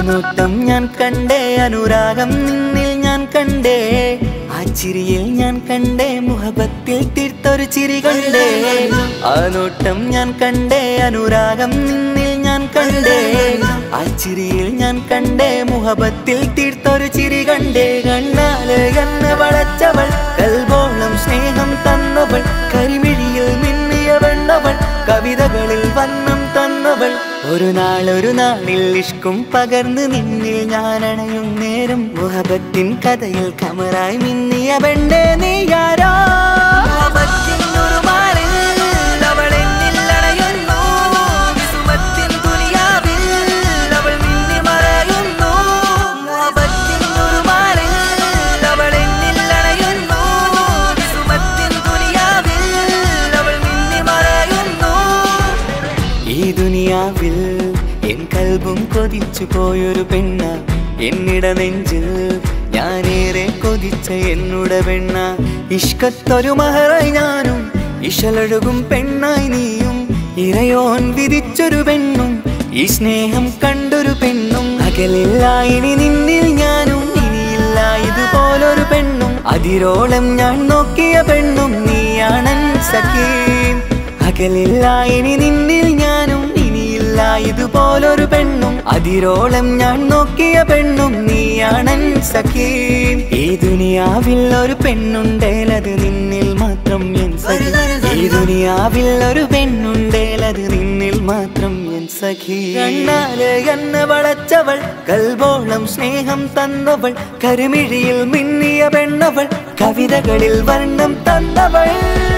നോട്ടം ഞാൻ കണ്ടേ അനുരാഗം നിന്നിൽ ഞാൻ കണ്ടേ ആ ചിരിയിൽ ഞാൻ കണ്ടേ മുഹബത്തിൽ തീർത്തൊരു ചിരി കണ്ടേ ആ നോട്ടം ഞാൻ കണ്ടേ അനുരാഗം നിന്നിൽ ഞാൻ കണ്ടേ ആ ചിരിയിൽ ഞാൻ കണ്ടേ മുഹബത്തിൽ തീർത്തൊരു ചിരി കണ്ടേ കണ്ണാല് എന്നെ വളച്ചവൾ കൽബോളം സ്നേഹം തന്നവൾ കരിമിഴിയിൽ മിന്നിയ വെണ്ണവൾ കവിതകളിൽ വന്നം തന്നവൾ ഒരു നാൾ ഒരു നാളിൽ ഇഷ്കും പകർന്ന് നിന്നിൽ ഞാൻ അണയും നേരം മുഹബത്തിൻ കഥയിൽ കമറായി മിന്നിയ പെണ്ണേ നീ ആരോ മുഹബത്തിൻ ഉറുമാറിൽ അവൾ എന്നിൽ അണയുന്നു. വിസുമത്തിൻ ദുനിയാവിൽ അവൾ മിന്നി മറയുന്നു. മുഹബത്തിൻ ഉറുമാറിൽ അവൾ എന്നിൽ അണയുന്നു. വിസുമത്തിൻ ദുനിയാവിൽ അവൾ മിന്നി മറയുന്നു. ഈ ദുനിയാവിൽ എൻ കൽബും കൊതിച്ചു പോയൊരു പെണ്ണ എന്നിട നെഞ്ചിൽ ഞാനേറെ കൊതിച്ച എന്നുട പെണ്ണ ഇഷ്കത്തൊരു മഹറായി ഞാനും ഇശലൊഴുകും പെണ്ണായി നീയും ഇറയോൻ വിധിച്ചൊരു പെണ്ണും ഈ സ്നേഹം കണ്ടൊരു പെണ്ണും അകലില്ല ഇനി നിന്നിൽ ഞാനും ഇനിയില്ല ഇതുപോലൊരു പെണ്ണും അതിരോളം ഞാൻ നോക്കിയ പെണ്ണും നീയാണൻ സഖീം അകലില്ല ഇനി നിന്നിൽ ഞാനും ഇനിയില്ല ഇതുപോലൊരു പെണ്ണും അതിരോളം ഞാൻ നോക്കിയ പെണ്ണും നീയാണൻ സഖീം ഈ ദുനിയാവിൽ ഒരു പെണ്ണുണ്ടേലത് നിന്നിൽ മാത്രം എൻ സഖി ഈ ദുനിയാവിൽ ഒരു പെണ്ണുണ്ടേലത് നിന്നിൽ മാത്രം എൻ സഖി കണ്ണാല് എന്നെ വളച്ചവൾ കൽബോളം സ്നേഹം തന്നവൾ കരുമിഴിയിൽ മിന്നിയ പെണ്ണവൾ കവിതകളിൽ വർണ്ണം തന്നവൾ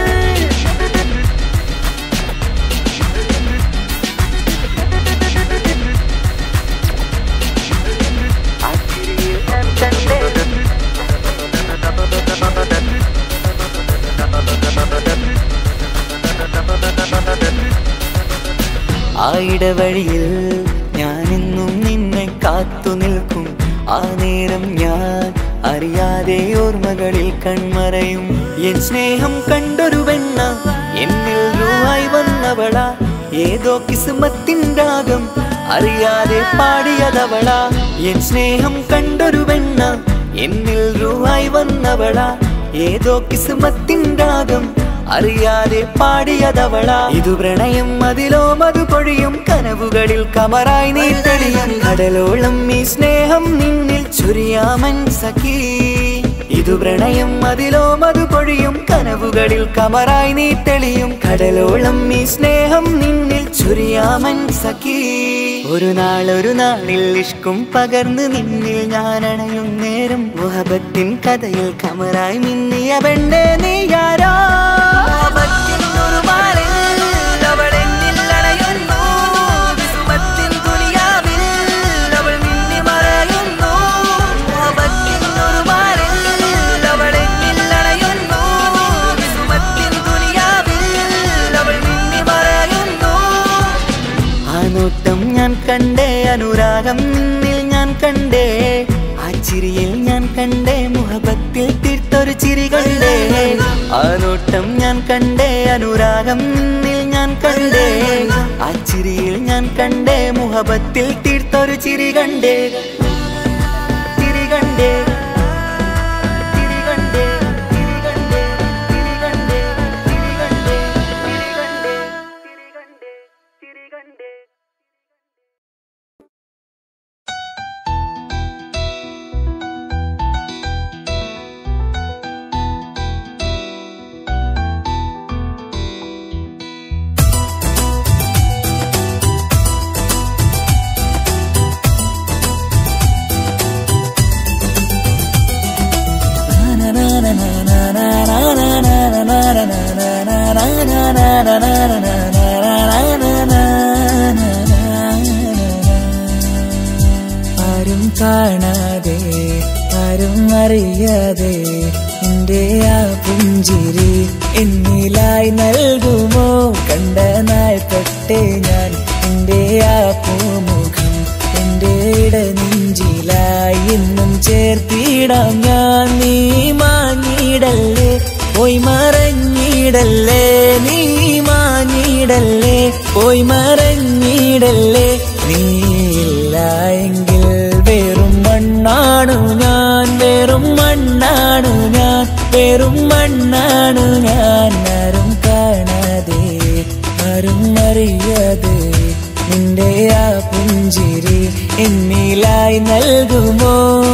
ആ ഇടവഴിയിൽ ഞാനെന്നും നിന്നെ കാത്തു നിൽക്കും ആ നേരം ഞാൻ അറിയാതെ ഓർമ്മകളിൽ കൺമറയും എൻ സ്നേഹം കണ്ടൊരു വെണ്ണ എന്നിൽ രൂപായി വന്നവള ഏതോ കിസുമത്തിൻ രാഗം അറിയാതെ പാടിയതവള എൻ സ്നേഹം കണ്ടൊരു വെണ്ണ എന്നിൽ രൂപായി വന്നവള ഏതോ കിസുമത്തിൻ രാഗം അറിയാതെ പാടിയതവള ഇതു പ്രണയം അതിലോ മധു പൊഴിയും കനവുകളിൽ കമറായി നീ തെളിയും കടലോളം ഈ സ്നേഹം നിന്നിൽ ചുരിയാമൻ സഖീ ഇതു പ്രണയം അതിലോ മധു പൊഴിയും കനവുകളിൽ കമറായി നീ തെളിയും കടലോളം ഈ സ്നേഹം നിന്നിൽ ചുരിയാമൻ സഖീ ഒരു നാൾ ഒരു നാളിൽ ഇഷ്കും പകർന്ന് നിന്നിൽ ഞാൻ അണയും നേരം മുഹബത്തിൻ കഥയിൽ കമറായി മിന്നിയ പെണ്ണേ നീ ആരോ മുഹബത്തിൻ ഉറുമാറിൽ അവൾ എന്നിൽ അണയുന്നു. വിസുമത്തിൻ ദുനിയാവിൽ അവൾ മിന്നി മറയുന്നു. മുഹബത്തിൻ ഉറുമാറിൽ അവൾ എന്നിൽ അണയുന്നു. വിസുമത്തിൻ ദുനിയാവിൽ അവൾ മിന്നി മറയുന്നു. ആ നോട്ടം ഞാൻ കണ്ടേ അനുരാഗം നിന്നിൽ ഞാൻ കണ്ടേ ആ ചിരിയിൽ ഞാൻ കണ്ടേ മുഹബത്തിൽ തീർത്തൊരു ചിരി കണ്ടേ ആ നോട്ടം ഞാൻ കണ്ടേ അനുരാഗം നിന്നിൽ ഞാൻ കണ്ടേ ആ ചിരിയിൽ ഞാൻ കണ്ടേ മുഹബത്തിൽ തീർത്തൊരു ചിരി കണ്ടേ ചിരി കണ്ടേ ചിരി കണ്ടേ ചിരി കണ്ടേ ചിരി കണ്ടേ ചിരി കണ്ടേ ചിരി കണ്ടേ ചിരി കണ്ടേ ചിരി കണ്ടേ ആരും കാണാതെ ആരും അറിയാതെ എന്റെ ആ പുഞ്ചിരി എന്നിലായി നൽകുമോ കണ്ട നാൾ തൊട്ടേ ഞാൻ എന്റെ ആ പൂമുഖം എന്റെ ഇടനെഞ്ചിലായി എന്നും ചേർത്തിടാം ഞാൻ നീ മാഞ്ഞിടല്ലേ പോയി മറഞ്ഞിടല്ലേ നീ മാഞ്ഞിടല്ലേ പോയി മറഞ്ഞിടല്ലേ നീ ഇല്ല എങ്കിൽ മണ്ണാണു ഞാൻ വെറും മണ്ണാണു ഞാൻ വെറും മണ്ണാണു ഞാൻ ആരും കാണാതെ ആരും അറിയാതെ നിന്റെ ആ പുഞ്ചിരി എന്നിലായി നൽകുമോ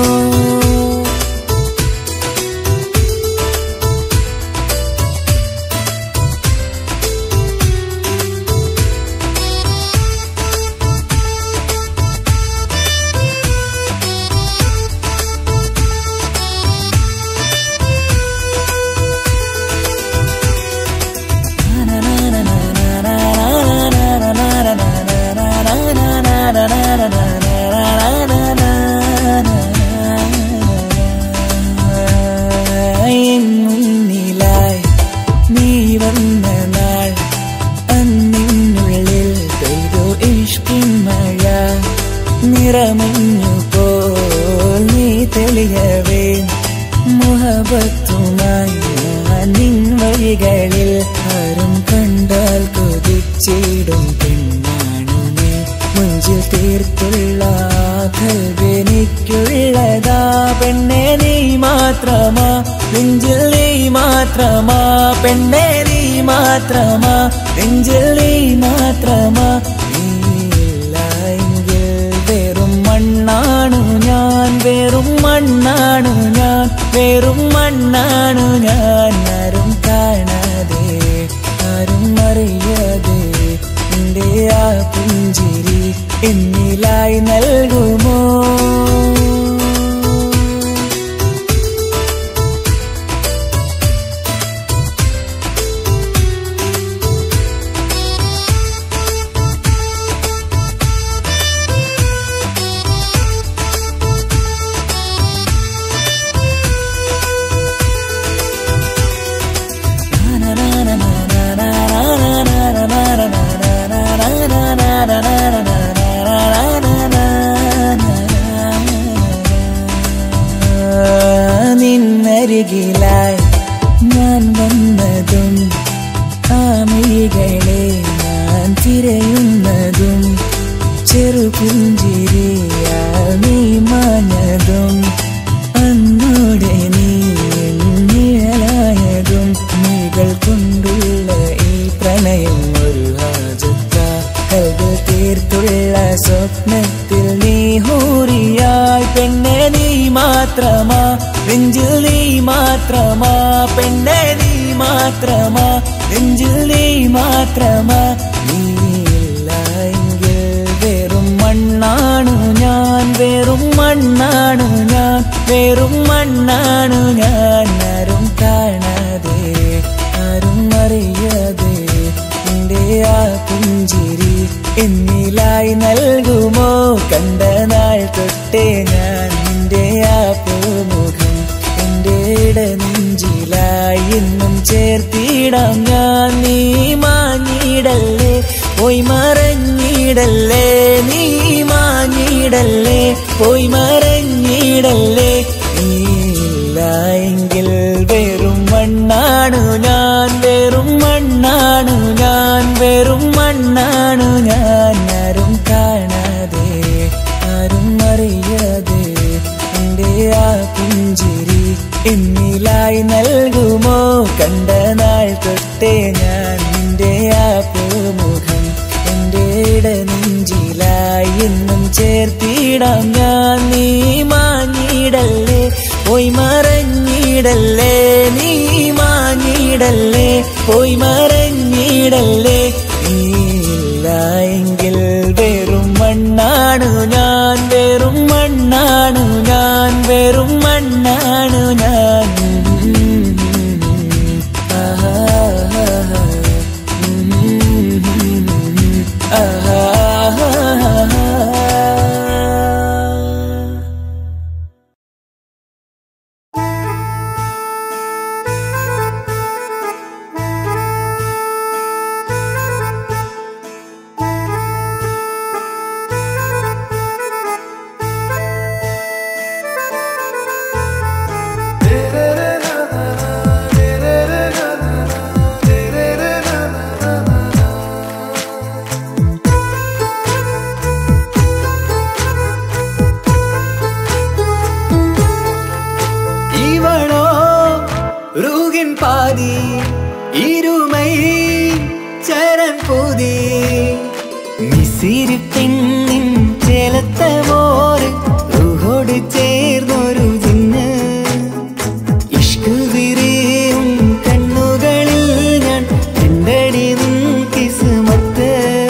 എൻ മുന്നിലായി നീ വന്ന നാൾ അന്നിനുള്ളിൽ പെയ്തു ഇഷ്കിൻ മഴ നിറമഞ്ഞു പോൽ നീ തെളിയവേ മുഹബത്തുമായി ഞാൻ നിൻ വഴികളിൽ ആരും കണ്ടാൽ കൊതിച്ചിടും പെണ്ണാണു നീ മുഞ്ചിൽ തീർത്തുള്ള കൽവെനിക്കുള്ളതാ പെണ്ണെ നീ മാത്രമാ നെഞ്ചിൽ നീ മാത്രമാ പെണ്ണെ നീ മാത്രമാ നെഞ്ചിൽ നീ മാത്രമാ നീയില്ല എങ്കിൽ വെറും മണ്ണാണു ഞാൻ വെറും മണ്ണാണു ഞാൻ വെറും മണ്ണാണു ഞാൻ ആരും കാണാതെ ആരും അറിയാതെ നിന്റെ ആ പുഞ്ചിരി എന്നിലായി നൽകുമോ നിന്നരികിലായി ഞാൻ വന്നതും ആമികളെ ഞാൻ തിരയുന്നതും ചെറുപുഞ്ചിരിയാൽ നീ മാഞ്ഞതും അന്നോടെ നീ നിഴലായതും നീകൾ കൊണ്ടുള്ള ഈ പ്രണയം ഒരു ഹാജത്ത കൽവ് തീർത്തുള്ള സ്വപ്നത്തിൽ നീ ഹൂറിയായി പെണ്ണെ നീ മാത്രമാ നെഞ്ചിൽ നീ മാത്രമാ പെണ്ണെ നീ മാത്രമാ നെഞ്ചിൽ നീ മാത്രമാ നീയില്ല എങ്കിൽ വെറും മണ്ണാണു ഞാൻ വെറും മണ്ണാണു ഞാൻ വെറും മണ്ണാണു ഞാൻ ആരും കാണാതെ ആരും അറിയാതെ നിന്റെ ആ പുഞ്ചിരി എന്നിലായി നൽകുമോ കണ്ട നാൾ തൊട്ടേ ഞാൻ നിന്റെ ആ പൂമുഖം എന്റെ ഇടനെഞ്ചിലായി എന്നും ചേർത്തിടാം ഞാൻ നീ മാഞ്ഞിടല്ലേ പോയി മറഞ്ഞിടല്ലേ നീ മാഞ്ഞിടല്ലേ പോയി മറഞ്ഞിടല്ലേ നീയില്ല എങ്കിൽ വെറും മണ്ണാണു ഞാൻ വെറും മണ്ണാണു ഞാൻ വെറും മണ്ണാണു ഞാൻ ആരും കാണാതെ ആരും അറിയാതെ എന്റെ ആ പുഞ്ചിരി എന്നിലായി നൽകുമോ കണ്ട നാൾ തൊട്ടേ ഞാൻ നിന്റെ ആ പൂമുഖം എന്റെ ഇടനെഞ്ചിലായി എന്നും ചേർത്തിടാം ഞാൻ നീ മാഞ്ഞിടല്ലേ പോയി മറഞ്ഞിടല്ലേ നീ മാഞ്ഞിടല്ലേ പോയി മറഞ്ഞിടല്ലേ നീയില്ല എങ്കിൽ വെറും മണ്ണാണു ഞാൻ വെറും മണ്ണാണു ഞാൻ വെറും മണ്ണാണു ഞാൻ ആഹാ ആഹാ Thank you. റൂഹിൻ പാതി ഇരുമൈ ചരൻ പൂതി മിസിരി പെണ്ണിൻ ചേലത്ത മോര് റൂഹോട് ചേർന്നൊരു ജിന്ന് ഇഷ്ക് വിരിയും കണ്ണുകളിൽ ഞാൻ കണ്ടടി നിൻ കിസ്മത്ത്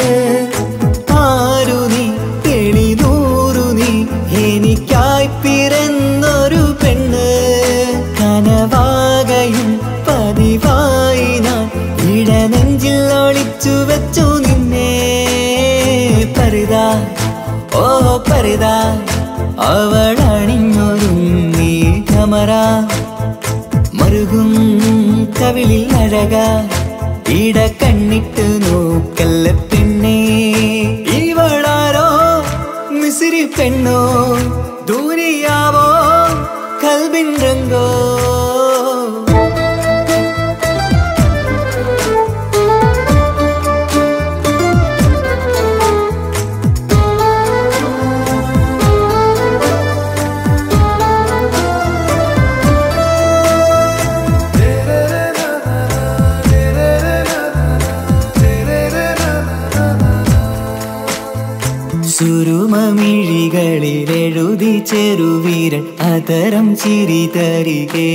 ആരു നീ തെളിനൂറു നീ എനിക്കായി പിറന്നൊരു പെണ്ണ് കനവാകയും പതിവായി ഞാൻ ഇടനെഞ്ചിൽ ഒളിച്ചു വെച്ചു നിന്നെ പരിതാ ഓ പരിതാ അവളണിഞ്ഞൊരുങ്ങി കമറ മറുകും കവിളിൽ അഴക ഇട കണ്ണിട്ട് നോക്കല്ല പെണ്ണേ ഇവളാരോ മിസിരി പെണ്ണോ ദൂരിയാവോ കൽബിൻ രംഗോ സുരുമമിഴികളിൽ എഴുതി ചെറുവീരൻ അതരം ചിരി തരികേ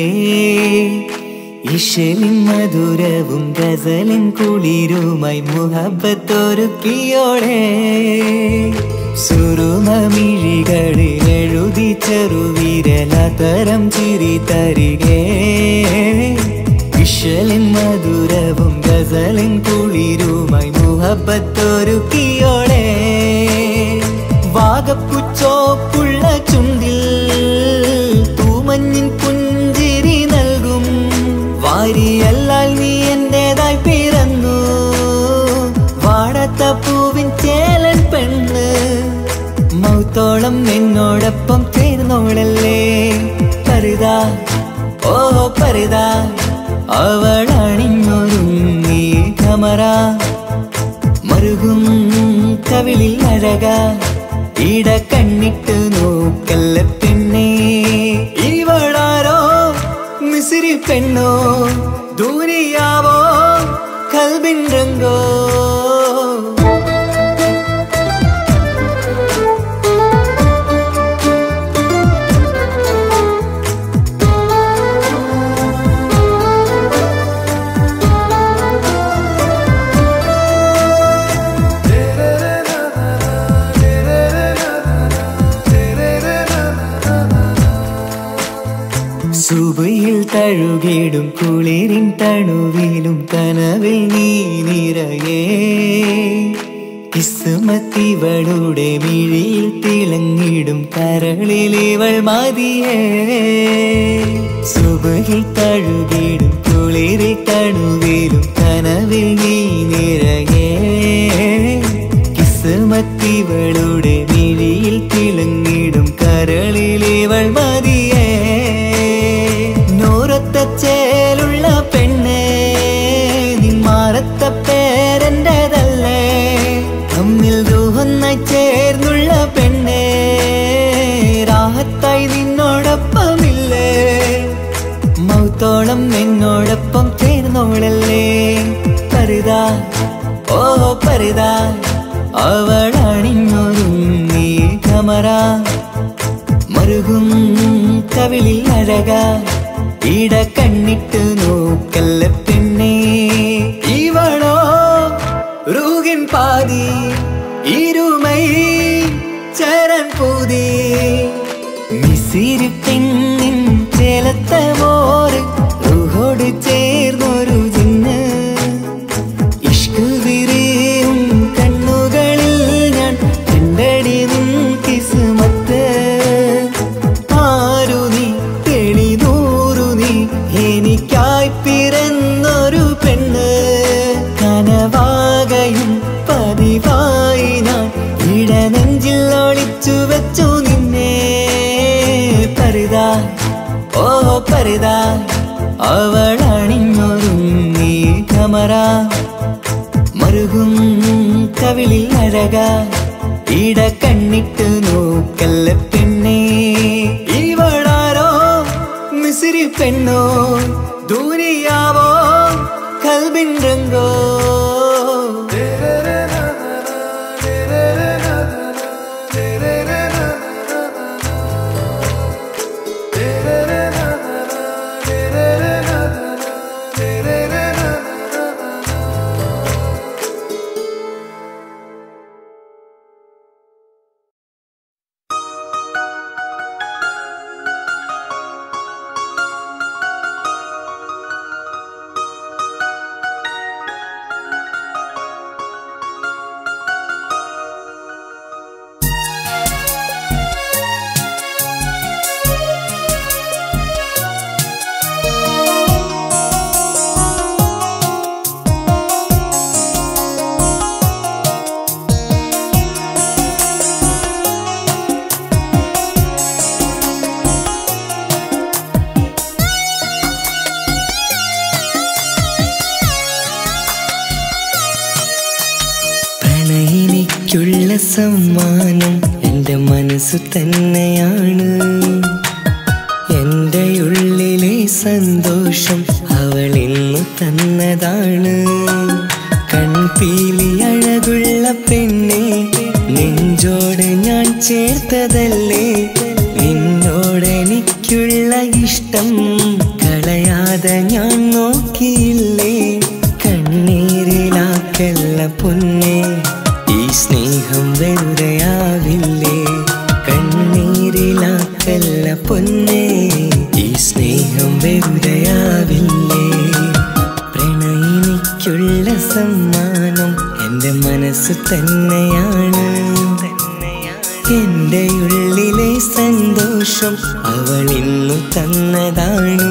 ഇഷലിൻ മധുരവും ഗസലിൻ കുളിരുമായി മുഹബത്തൊരുക്കിയോടെ സുരുമമിഴികളിൽ എഴുതി ചെറുവീരൻ അതരം ചിരി തരികേ ഇഷലിൻ മധുരവും ഗസലിൻ കുളിരുമായി മുഹബത്തൊരുക്കിയോടെ വാഗപ്പുച്ചോപ്പുള്ള ചുണ്ടിൽ തൂമഞ്ഞിൻ പുഞ്ചിരി നൽകും വാരിയല്ലാൽ നീ എന്റേതായി പിറന്നു വാടത്ത പൂവിൻ ചേലൻ പെണ്ണ് മൗത്തോളം എന്നോടൊപ്പം ചേർന്നോളല്ലേ പരിതാ ഓ പരിതാ അവളണിഞ്ഞൊരുങ്ങി കമറ മറുകും കവിളിൽ അഴക ഇട കണ്ണിട്ട് നോക്കല്ല പെണ്ണേ ഇവളാരോ മിസിരി പെണ്ണോ ദൂരിയാവോ കൽബിൻ രംഗോ സുബയിൽ തഴുകിടും കുളിരിൻ തണുവിലും കനവിൽ നീ നിറയേ കിസ്മത്തിവളുടെ മിഴിയിൽ തിളങ്ങിടും കരളിലിവൾ മതിയേ സുബയിൽ തഴുകിടും കുളിരിൽ തണുവിലും കനവിൽ നീ നിറയേ കിസ്മത്തിവളുടെ മിഴിയിൽ തിളങ്ങിടും കരളിലിവൾ മതിയേ നൂറത്ത ചേലുള്ള പെണ്ണേ നിന്മാറത്ത പേരെൻ്റെതല്ലേ തമ്മിൽ ദൂഹൊന്നായി ചേർന്നുള്ള പെണ്ണേ രാഹത്തായി നിന്നോടൊപ്പമില്ലേ മൗത്തോളം എന്നോടൊപ്പം ചേർന്നോളല്ലേ പരിതാ ഓ പരിതാ അവളണിഞ്ഞൊരുങ്ങി കമറ മറുകും കവിളിൽ അഴക ഇട കണ്ണിട്ട് നോക്കല്ല പെണ്ണേ ഇവളോ റൂഹിൻ പാതി ഇരുമൈ ചരൻ പൂതി മിസിരി പെണ്ണിൻ ചേലത്ത മോര് റൂഹോട് ചേർന്നൊരു ജിന്ന് ഇഷ്ക് വിരിയും കണ്ണുകളിൽ ഞാൻ കണ്ടടി നിൻ കിസ്മത്ത് ആരു നീ തെളിനൂറു നീ എനിക്കായി പിറന്നൊരു പെണ്ണ് കനവാകയും പതിവായി ഞാൻ ഇടനെഞ്ചിൽ ഒളിച്ചു വെച്ചു നിന്നെ പരിതാ ഓ പരിതാ അവളണിഞ്ഞൊരുങ്ങി കമറ മറുകും കവിളിൽ അഴക ഇട കണ്ണിട്ട് നോക്കല്ല പെണ്ണേ ഇവളാരോ മിസിരി പെണ്ണോ ദൂരിയ സമ്മാനം എൻ്റെ മനസ്സ് തന്നെയാണ് എൻ്റെ ഉള്ളിലെ സന്തോഷം അവൾ ഇന്നു തന്നതാണ് കൺപീലി അഴകുള്ള പെണ്ണെ നെഞ്ചോട് ഞാൻ ചേർത്തതല്ലേ നിന്നോട് എനിക്കുള്ള ഇഷ്ടം കളയാതെ ഞാൻ നോക്കിയില്ലേ കണ്ണീരിലാക്കല്ല പൊന്നെ ഈ സ്നേഹം വെറുതെയാവില്ലേ കണ്ണീരിലാക്കല്ല പൊന്നെ ഈ സ്നേഹം വെറുതെയാവില്ലേ പ്രണയിനിക്കുള്ള സമ്മാനം എൻ്റെ മനസ്സ് തന്നെയാണ് എൻ്റെ ഉള്ളിലെ സന്തോഷം അവൾ ഇന്നു തന്നതാണ്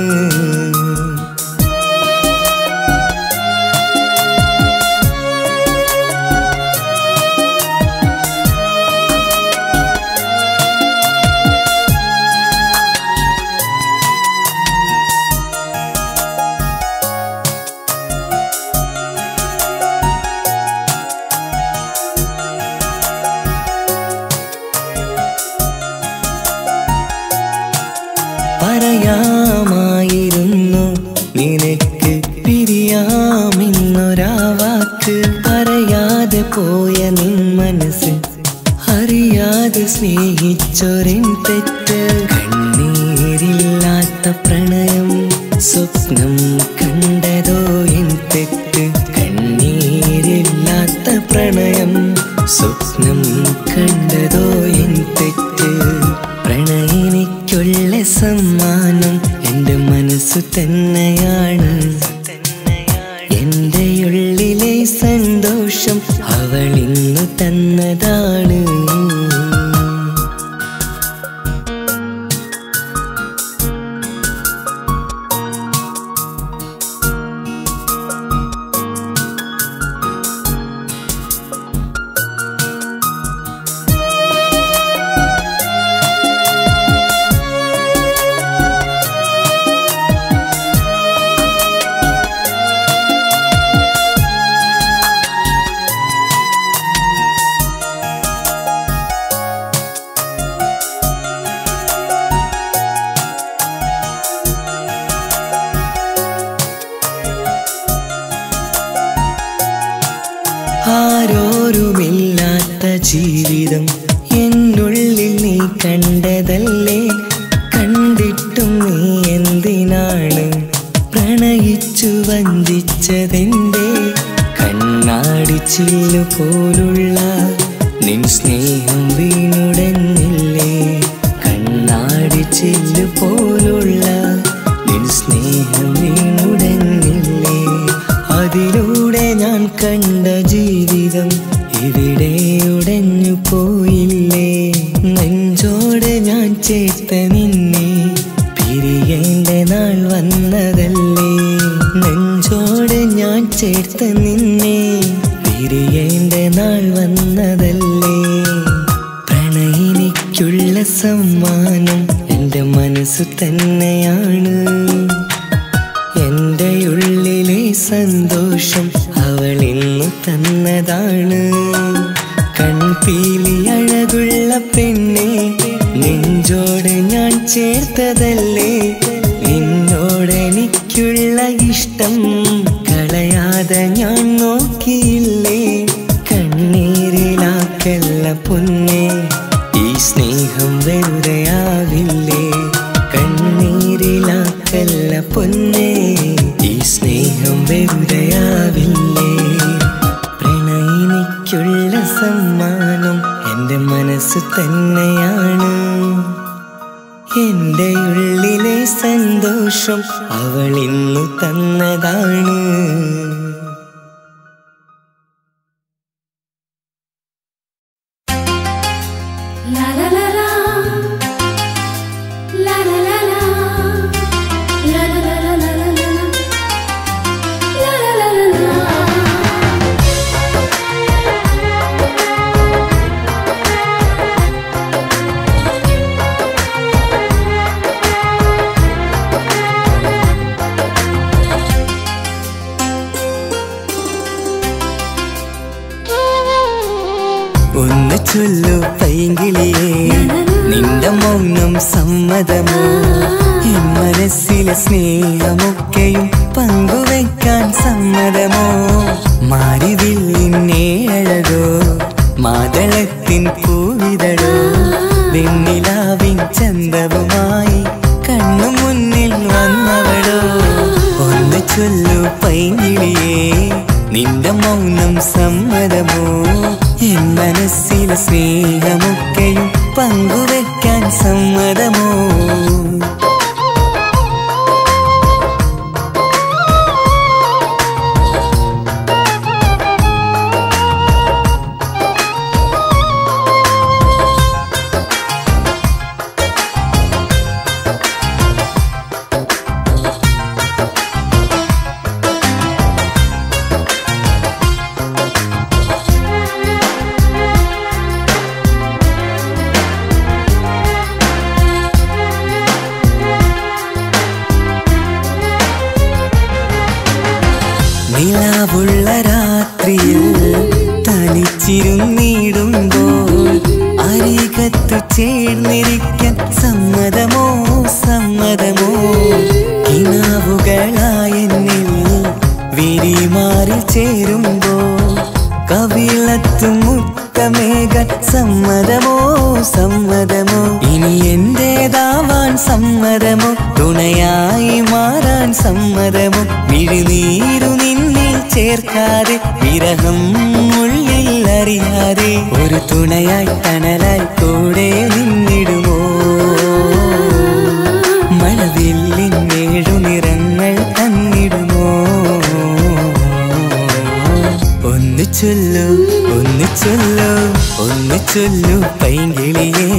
പറയാമായിരുന്നു നിനക്ക് പിരിയാമെന്നൊരാ വാക്ക് പറയാതെ പോയ നിൻ മനസ്സ് അറിയാതെ സ്നേഹിച്ചൊരിൻ തെറ്റ് കണ്ണീരില്ലാത്ത പ്രണയം സ്വപ്നം കണ്ടതോ എൻ തെറ്റ് കണ്ണീരില്ലാത്ത പ്രണയം സ്വപ്നം കണ്ടതോ എൻ തെറ്റ് പ്രണയിനിക്കുള്ള സമ്മാനം എൻ്റെ മനസ്സു തന്നെയാണ് എൻ്റെ ഉള്ളിലെ സന്തോഷം അവൾ ഇന്നു തന്നതാണ് ആരോരുമില്ലാത്ത ജീവിതം എന്നുള്ളിൽ നീ കണ്ടതല്ലേ കണ്ടിട്ടും നീ എന്തിനാണ് പ്രണയിച്ചു വഞ്ചിച്ചതെന്റെ കണ്ണാടി ചില്ലു പോലുള്ള നിൻ സ്നേഹം വീണുടഞ്ഞില്ലേ കണ്ണാടി ചില്ലു പോലുള്ള നിൻ സ്നേഹം വീണുടഞ്ഞില്ലേ അതിലൂടെ ഞാൻ കണ്ട ജീവിതം ഇവിടെ ഉടഞ്ഞു പോയില്ലേ നെഞ്ചോട് ഞാൻ ചേർത്ത നിന്നെ പിരിയേണ്ട നാൾ വന്നതല്ലേ നെഞ്ചോട് ഞാൻ ചേർത്ത നിന്നെ പിരിയേണ്ട നാൾ വന്നതല്ലേ പ്രണയിനിക്കുള്ള സമ്മാനം എൻ്റെ മനസ്സ് തന്നെയാണ് എൻ്റെ ഉള്ളിലെ സന്തോഷം അവൾ ഇന്നു തന്നതാണ് കൺപീലി അഴകുള്ള പെണ്ണെ നെഞ്ചോട് ഞാൻ ചേർത്തതല്ലേ നിന്നോട് എനിക്കുള്ള ഇഷ്ടം കളയാതെ ഞാൻ നോക്കിയില്ലേ കണ്ണീരിലാക്കല്ല പൊന്നെ ഈ സ്നേഹം വെറുതെയാവില്ലേ കണ്ണീരിലാക്കല്ല പൊന്നെ ഈ സ്നേഹം വെറുതെയാവില്ലേ പ്രണയിനിക്കുള്ള സമ്മാനം എൻ്റെ മനസ്സ് തന്നെയാണ് എൻ്റെ ഉള്ളിലെ സന്തോഷം അവൾ ഇന്നു തന്നതാണ് La la la la. La la la la. La la la la la la la. La la la la la. ചൊല്ലു പൈങ്കിളിയേ നിന്റെ മൗനം സമ്മതമോ എൻ മനസ്സിലെ സ്നേഹമൊക്കെയും പങ്കുവയ്ക്കാൻ സമ്മതമോ മാരിവില്ലിന്നേ അഴകോ മാതളത്തിൻ പൂവിതഴോ വെണ്ണിലാവിൻ ചന്തവുമായി കണ്ണു മുന്നിൽ വന്നവളോ ഒന്ന് ചൊല്ലു പൈങ്കിളിയേ നിന്റെ മൗനം സമ്മതമോ എൻ മനസ്സിലെ സ്നേഹമൊക്കെയും പങ്കുവെക്കാൻ സമ്മതമോ നിലാവുള്ള രാത്രിയിൽ തനിച്ചിരുന്നിടുമ്പോൾ അരികത്തു ചേർന്നിരിക്കാൻ സമ്മതമോ സമ്മതമോ കിനാവുകളായ എന്നിൽ വിരിമാറിൽ ചേരുമ്പോൾ കവിളത്തു മുത്തമേകാൻ സമ്മതമോ സമ്മതമോ ഇനി എന്റേതാവാൻ സമ്മതമോ തുണയായി മാറാൻ സമ്മതമോ വിഴുനീരു നിന്നിൽ ചേർക്കാതെ വിരഹം ഉള്ളിൽ അറിയാതെ ഒരു തുണയായി തണലായി കൂടെ നിന്നിടുമോ മഴവില്ലിൻ ഏഴു നിറങ്ങൾ തന്നിടുമോ ഒന്ന് ചൊല്ലു ഒന്ന് ചൊല്ലു ഒന്ന് ചൊല്ലു പൈങ്കിളിയേ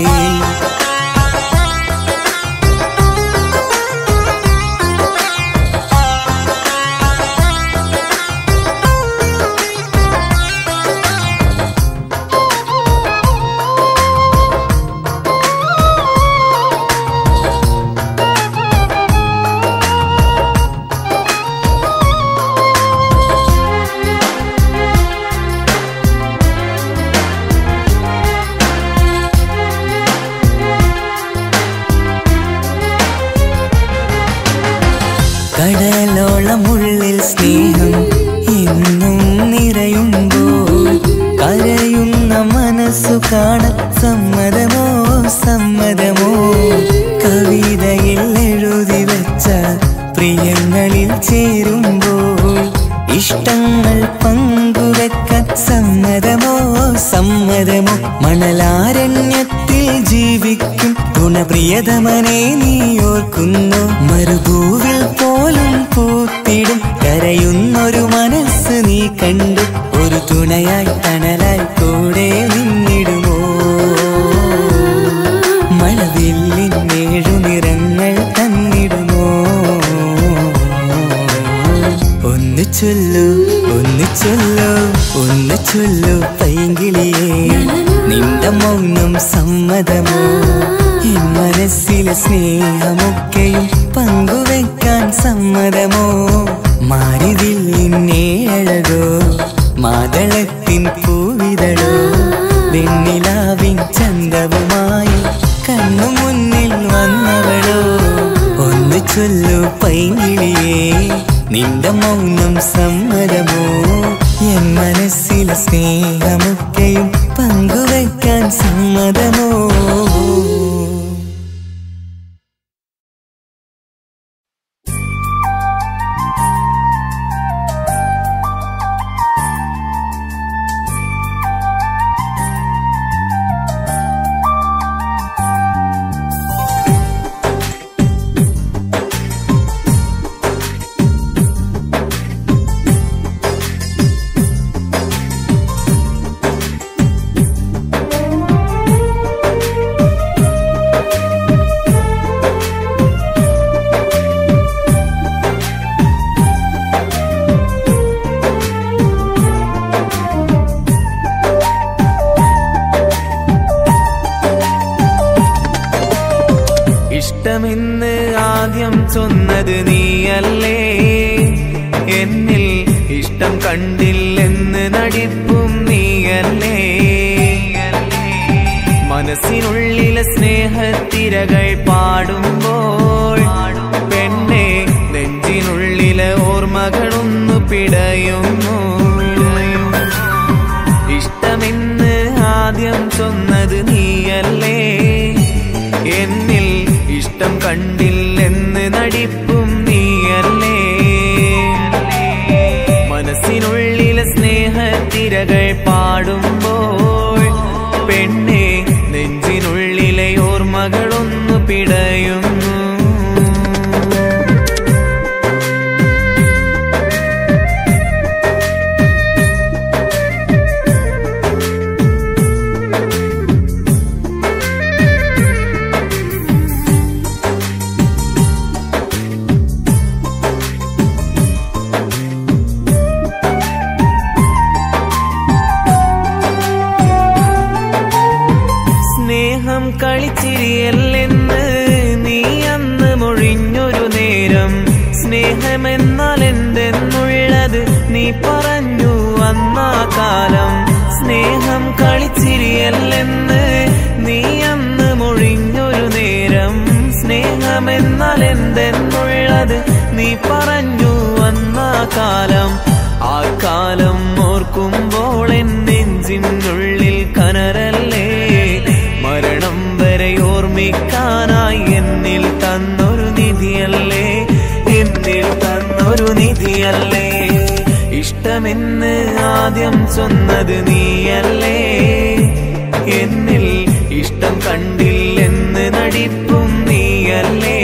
കടലോളമുള്ളിൽ സ്നേഹം എന്നും നിറയുമ്പോൾ കരയുന്ന മനസ്സു കാണാൻ സമ്മതമോ സമ്മതമോ കവിതയിൽ എഴുതി വെച്ച പ്രിയങ്ങളിൽ ചേരുമ്പോൾ ഇഷ്ടങ്ങൾ പങ്കുവെക്കാൻ സമ്മതമോ സമ്മതമോ മണലാരണ്യത്തിൽ ജീവിക്കും ഗുണപ്രിയതമനെ നീ ഓർക്കുന്നു മരുഭൂവിൽ പോലും പൂത്തിടും കരയുന്നൊരു മനസ്സ് നീ കണ്ടു ഒരു തുണയായി തണലായി കൂടെ നിന്നിടുമോ മഴവില്ലിൻ ഏഴു നിറങ്ങൾ തന്നിടുമോ ഒന്ന് ചൊല്ലു ഒന്ന് ചൊല്ലു ഒന്ന് ചൊല്ലു പൈങ്കിളിയേ നിന്റെ മൗനം സമ്മതമോ എൻ മനസ്സിലെ സ്നേഹമൊക്കെയും പങ്കുവെക്കാൻ സമ്മതമോ മാരിവില്ലിന്നേ അഴകോ മാതളത്തിൻ പൂവിതഴോ വെണ്ണിലാവിൻ ചന്തവുമായി കണ്ണു മുന്നിൽ വന്നവളോ ഒന്ന് ചൊല്ലു പൈങ്കിളിയേ നിന്റെ മൗനം സമ്മതമോ എൻ മനസ്സിലെ സ്നേഹമൊക്കെയും പങ്കുവെക്കാൻ സമ്മതമോ ഇഷ്ടമെന്ന് ആദ്യം ചൊന്നത് നീയല്ലേ എന്നിൽ ഇഷ്ടം കണ്ടില്ലെന്ന് നടിപ്പും നീയല്ലേ മനസ്സിനുള്ളിലെ സ്നേഹത്തിരകൾ പാടുമ്പോൾ പെണ്ണെ നെഞ്ചിനുള്ളിലെ ഓർമ്മകളൊന്നു പിടയുന്നു ഇഷ്ടമെന്ന് ആദ്യം ചൊന്നത് നീയല്ലേ എന്നിൽ ഇഷ്ടം കണ്ടില്ലെന്ന് നടിപ്പും നീയല്ലേ മനസ്സിനുള്ളിലെ സ്നേഹത്തിരകൾ പാടുമ്പോൾ പെണ്ണെ നെഞ്ചിനുള്ളിലെ ഓർമ്മകളൊന്നു പിടയുന്നു സ്നേഹം കളിച്ചിരിയല്ലെന്ന് നീ അന്ന് മൊഴിഞ്ഞൊരു നേരം സ്നേഹമെന്നാൽ എന്തെന്നുള്ളത് നീ പറഞ്ഞു അന്നാ കാലം സ്നേഹം കളിച്ചിരിയല്ലെന്ന് നീ അന്ന് മൊഴിഞ്ഞൊരു നേരം സ്നേഹമെന്നാൽ എന്തെന്നുള്ളത് നീ പറഞ്ഞു അന്നാ കാലം ആ കാലം ഓർക്കുമ്പോൾ എൻ നെഞ്ചിനുള്ളിൽ കനരല്ലേ മരണം വരെ ഓർമ്മിക്കാനായി എന്നിൽ തന്നൊരു നിധിയല്ലേ എന്നിൽ തന്നൊരു നിധിയല്ലേ ഇഷ്ടമെന്ന് ആദ്യം ചൊന്നത് നീയല്ലേ എന്നിൽ ഇഷ്ടം കണ്ടില്ലെന്ന് നടിപ്പും നീയല്ലേ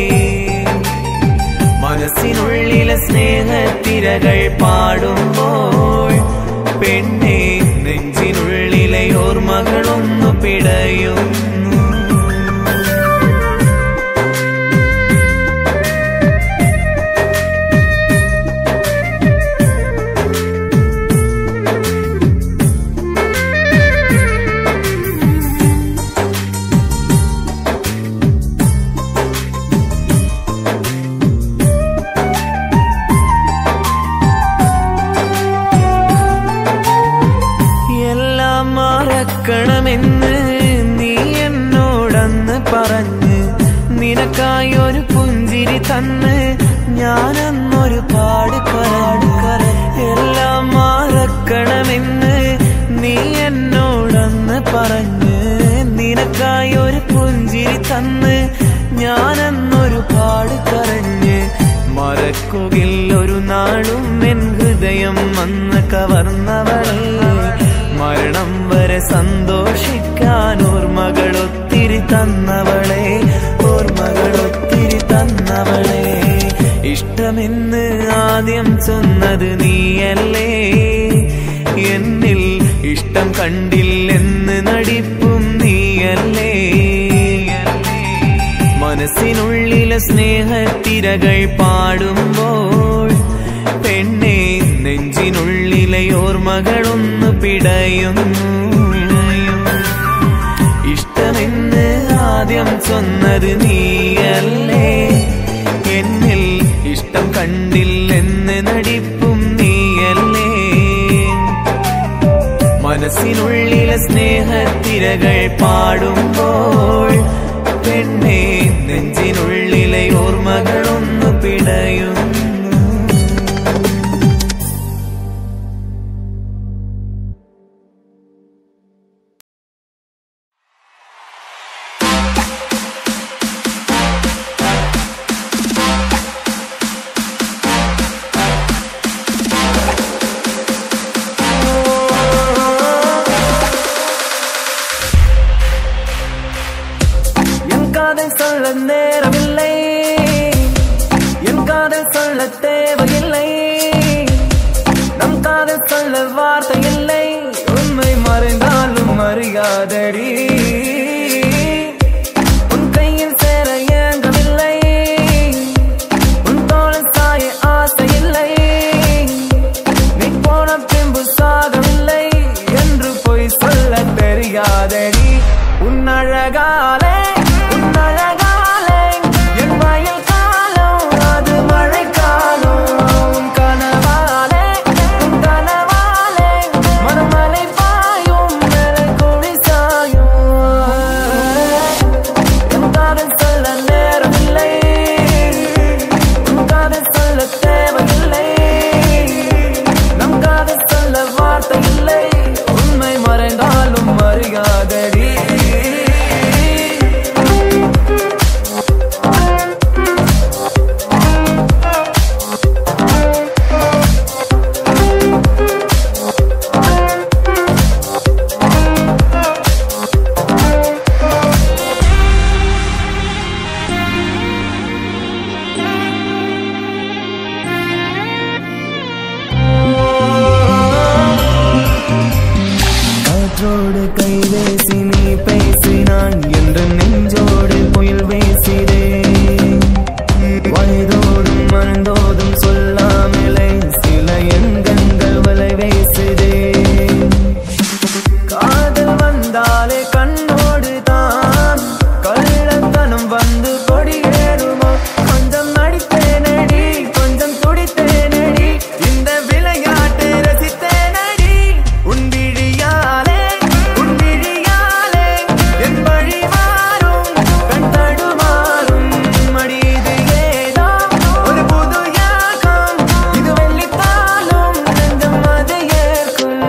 മനസ്സിനുള്ളിലെ സ്നേഹത്തിരകൾ പാടുമ്പോൾ പെണ്ണെ നെഞ്ചിനുള്ളിലെ ഓർമ്മകളൊന്നു പിടയുന്നു എല്ലാം മറക്കണമെന്ന് നീ എന്നോടന്ന് പറഞ്ഞ് നിനക്കായി ഒരു പുഞ്ചിരി തന്ന് ഞാനന്നൊരു പാട് കരാട് കര എല്ലാം മറക്കണമെന്ന് നീ എന്നോടന്ന് പറഞ്ഞ് നിനക്കായി ഒരു പുഞ്ചിരി തന്ന് ഞാനന്നൊരു പാട് കരഞ്ഞ് മറക്കുകിൽ ഒരു നാളും എൻ ഹൃദയം അന്ന് കവർന്നവളെ മരണം വരെ സന്തോഷിക്കാൻ ഓർമ്മകളൊത്തിരി തന്നവളെ ഓർമ്മകളൊത്തിരി തന്നവളെ ഇഷ്ടമെന്ന് ആദ്യം ചൊന്നത് നീയല്ലേ എന്നിൽ ഇഷ്ടം കണ്ടില്ലെന്ന് നടിപ്പും നീയല്ലേ മനസ്സിനുള്ളിലെ സ്നേഹത്തിരകൾ പാടുമ്പോൾ പെണ്ണെ നെഞ്ചിനുള്ളിലെ ഓർമ്മകളൊന്നു പിടയുന്നു ഇഷ്ടമെന്ന് ആദ്യം ചൊന്നത് നീയല്ലേ എന്നിൽ ഇഷ്ടം കണ്ടില്ലെന്ന് നടിപ്പും നീയല്ലേ മനസ്സിനുള്ളിലെ സ്നേഹത്തിരകൾ പാടുമ്പോൾ പെണ്ണെ നെഞ്ചിനുള്ളിലെ ഓർമ്മകളൊന്നു പിടയുന്നു என் காதல் சொல்ல நேரமில்லை என் காதல் சொல்ல கையோடு கை பேசி நீ பேசினான் என்று நெஞ்சோடு புயல் பேசினேன் வயதோடும் மறந்தோதும் சொல்லாமலே சில எண்ணங்கள் வலை பேசுதேன் காதல் வந்தாலே கண்ணோடு தான் கள்ளத்தனம் வந்து கொடியேறுமோ கொஞ்சம் நடித்தேனடி கொஞ்சம் துடித்தேனடி இந்த விளையாட்டு ரசித்தேனடி உன் விழியாலே உன் விழியாலே என் வழி மாறும் கண் தடுமாறும் மடி இது ஏதோ ஒரு புது யாகம் இது வெள்ளித்தாலும் நெஞ்சம் அதை ஏற்கும்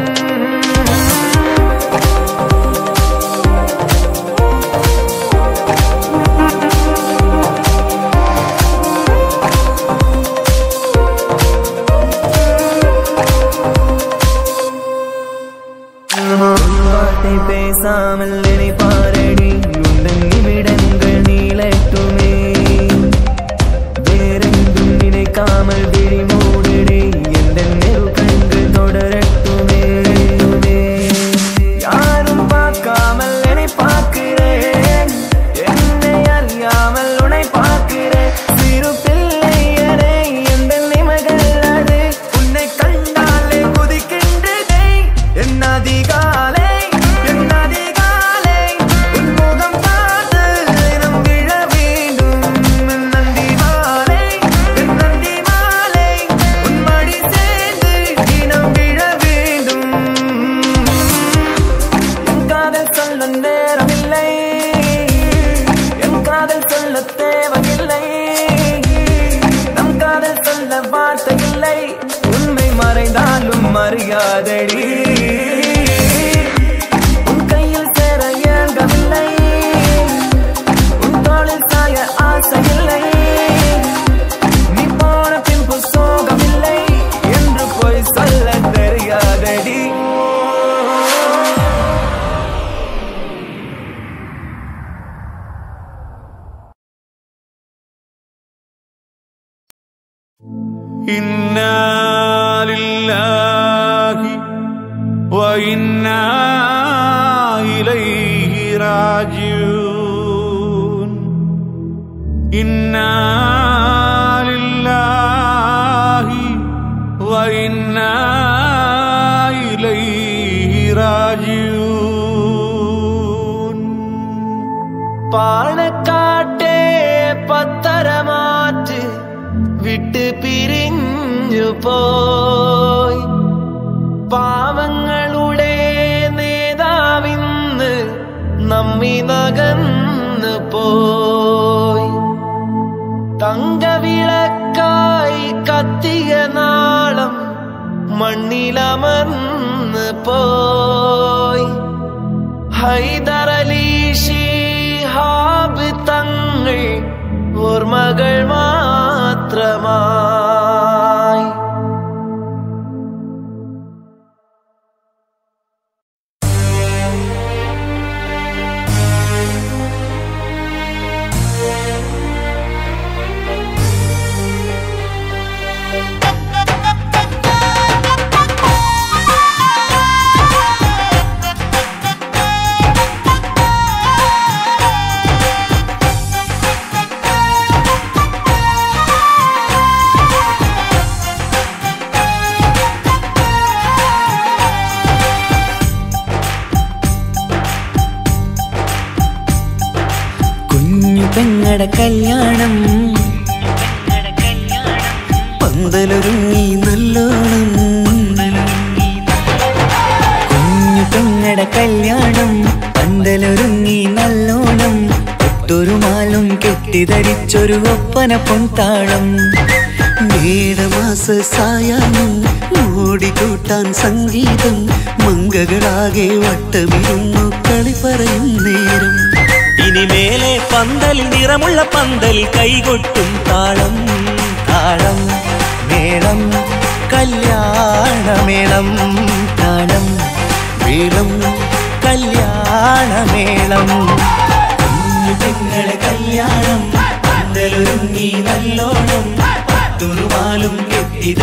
வார்த்தை பேசாமல் நினைப்பாரடி உந்தன் நிமிடங்கள் நீளட்டுமே வேறெங்கும் நினைக்காமல் விழி மூடிடே எந்த நெரு கண்கள் தொடரட்டுமே யாரும் பார்க்காமல் என்னை பார்க்கிறேன் என்னை அறியாமல் உன்னை பார்க்கிறேன் சிறு பிள்ளை எனை எந்த நிமகள் அது உன்னை கண்டாலே குதிக்கின்றதே என் அதிகாலை என் அதிகாலை உன் முகம் பார்த்து தினம் விழ வேண்டும் என் நந்தி மாலை என் நந்தி மாலை உன் மடி சேர்ந்து தினம் விழ வேண்டும் என் காதல் சொல்ல நேரமில்லை என் காதல் சொல்ல தேவையில்லை நம் காதல் சொல்ல வார்த்தை இல்லை உண்மை மறைந்தாலும் மரியாதடி உன் கையில் சேர ஏங்கவில்லை உன் தோளில் சாய ஆசை இல்லை நீ போன பின்பு சோகமில்லை என்று போய் சொல்ல தெரியாதடி إنا لله وإنا إليه راجعون إنا لله وإنا إليه راجعون പാണക്കാട്ടെ പത്തരമാറ്റ് വിട്ട് പിരിഞ്ഞു പോയി പാവങ്ങളുടെ നേതാവിന്ന് നമ്മി നകന്നു പോയി തങ്കവിളക്കായി കത്തിയ നാളം മണ്ണിലമർന്ന് പോയി ഹൈദരലി ഷിഹാബ് തങ്ങൾ ഓർമ്മകൾ മാത്രമായി കുഞ്ഞു പെങ്ങട കല്യാണം പന്തലൊരുങ്ങി നല്ലോണം കുഞ്ഞു പെങ്ങട കല്യാണം പന്തലൊരുങ്ങി നല്ലോണം ഒട്ടൊരു മാലും കെട്ടിധരിച്ചൊരു ഒപ്പന പൊൻതാളം മേടമാസ സായാഹ്നം ഓടിക്കൂട്ടാൻ സംഗീതം മങ്കകളാകെ വട്ടമിരുന്നു കളി പറയും നേരം ഇനിമേലെ പന്തലിൽ നിറമുള്ള പന്തലിൽ കൈകൊട്ടും താളം താളം മേളം കല്യാണമേളം താളം മേളം കല്യാണമേളം കുഞ്ഞു പെങ്ങളെ കല്യാണം പന്തലൊരുങ്ങി നല്ലോണം പത്തുറുമാലും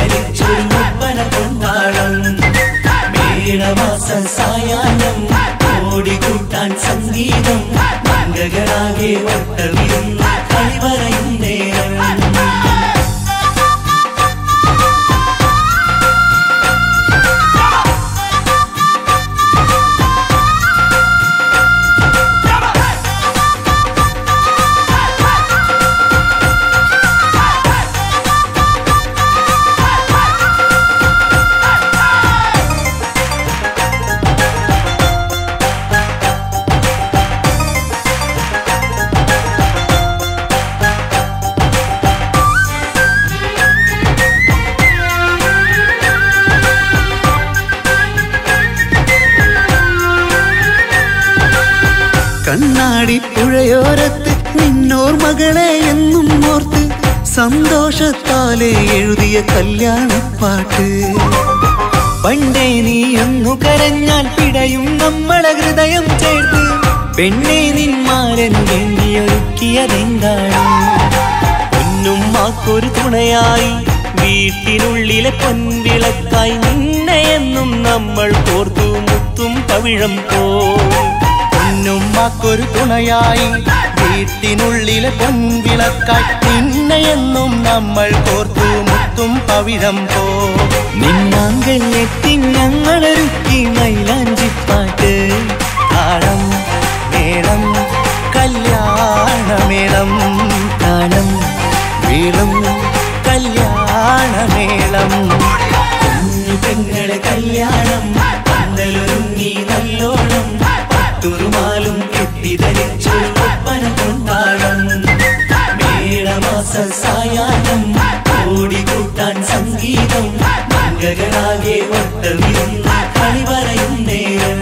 കെട്ടിധരിച്ചൊരു ഒപ്പന കൊണ്ടാളം മേളമാസ സായാഹ്നം സംഗീതം മംഗകളാകെ വട്ടമിരുന്ന് കളിവറയും നേരം കണ്ണാടി പുഴയോരത്ത് നിന്നോർ മകളെ എന്നും ഓർത്ത് സന്തോഷത്താലെ എഴുതിയ കല്യാണപ്പാട്ട് പണ്ടേ നീ ഒന്നു കരഞ്ഞാൽ പിടയും നമ്മളെ ഹൃദയം ചേർത്ത് പെണ്ണെ നിന്മാരൻ വേണ്ടിയൊരുക്കിയതെന്താണ് പൊന്നും മാക്കൊരു തുണയായി വീട്ടിനുള്ളിലെ പൊൻവിളക്കായി നിന്നെ എന്നും നമ്മൾ കോർത്തു മുത്തും പവിഴം പോ പൊന്നും മാക്കൊരു തുണയായി വീട്ടിനുള്ളിലെ പൊൻവിളക്കായി നിന്നെയെന്നും നമ്മൾ കോർത്തു മുത്തും പവിഴം പോ നിന്നാങ്കൾ എത്തി ഞങ്ങളൊരുക്കി മൈലാഞ്ചിപ്പാട്ട് താളം മേളം കല്യാണമേളം താളം വീളും കല്യാണമേളം കുഞ്ഞു പെങ്ങളെ കല്യാണം പന്തലൊരുങ്ങി നല്ലോണം പട്ടുറുമാലും കെട്ടിധരിച്ചു ഒപ്പന കൊണ്ടാടം മേളമാസ സായാഹ്നം ഓടിക്കൂട്ടാൻ സംഗീതം മംഗകളാകെ വട്ടമിരുന്ന് കളിവറയും നേരം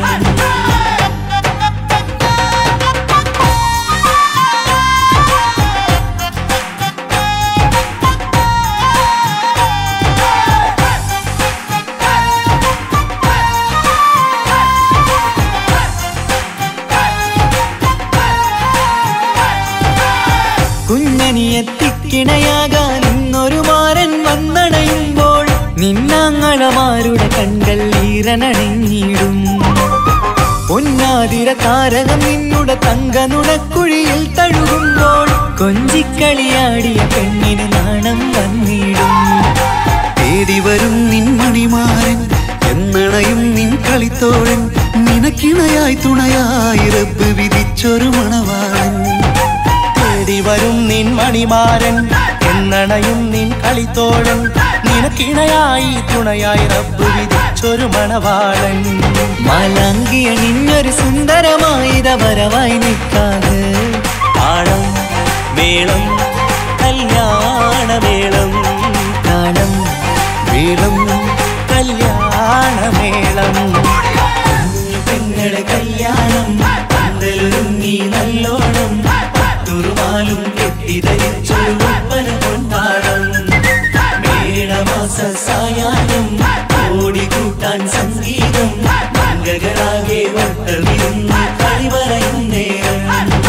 കുഞ്ഞനിയെത്തിക്കിണയാകാൻ ഇന്നൊരു മാരൻ വന്നണയുമ്പോൾ നിന്നാങ്ങളമാരുടെ കൺകൾ ഈറനണിഞ്ഞിടും പൊന്നാതിര താരകം നിന്നുടെ തങ്ക നുണക്കുഴിയിൽ തഴുകുമ്പോൾ കൊഞ്ചിക്കളിയാടിയ പെണ്ണിന് നാണം വന്നിടും തേടി വരും നിൻ മണിമാരൻ എന്നണയും നിൻ കളിത്തോഴൻ നിനക്കിണയായി തുണയായി റബ്ബ് വിധിച്ചൊരു മണവാളൻ തേടി വരും നിൻ മണിമാരൻ എന്നണയും നിൻ കളിത്തോഴൻ നിനക്കിണയായി തുണയായി റബ്ബ് വിധിച്ചൊരു മണവാളൻ മാലാങ്കിയ നിന്നൊരു സുന്ദരമായിത വരവായി നിൽക്കാതെ താളം മേളം കല്യാണമേളം താളം മേളം കല്യാണമേളം കുഞ്ഞു പെങ്ങളെ കല്യാണം പന്തലൊരുങ്ങി നല്ലോണം പട്ടുറുമാലും കെട്ടിധരിച്ചു ഒപ്പന കൊണ്ടാടം മേളമാസ സായാഹ്നം ഓടിക്കൂട്ടാൻ സംഗീതം മംഗകളാകെ വട്ടമിരുന്ന് കളിവറയും നേരം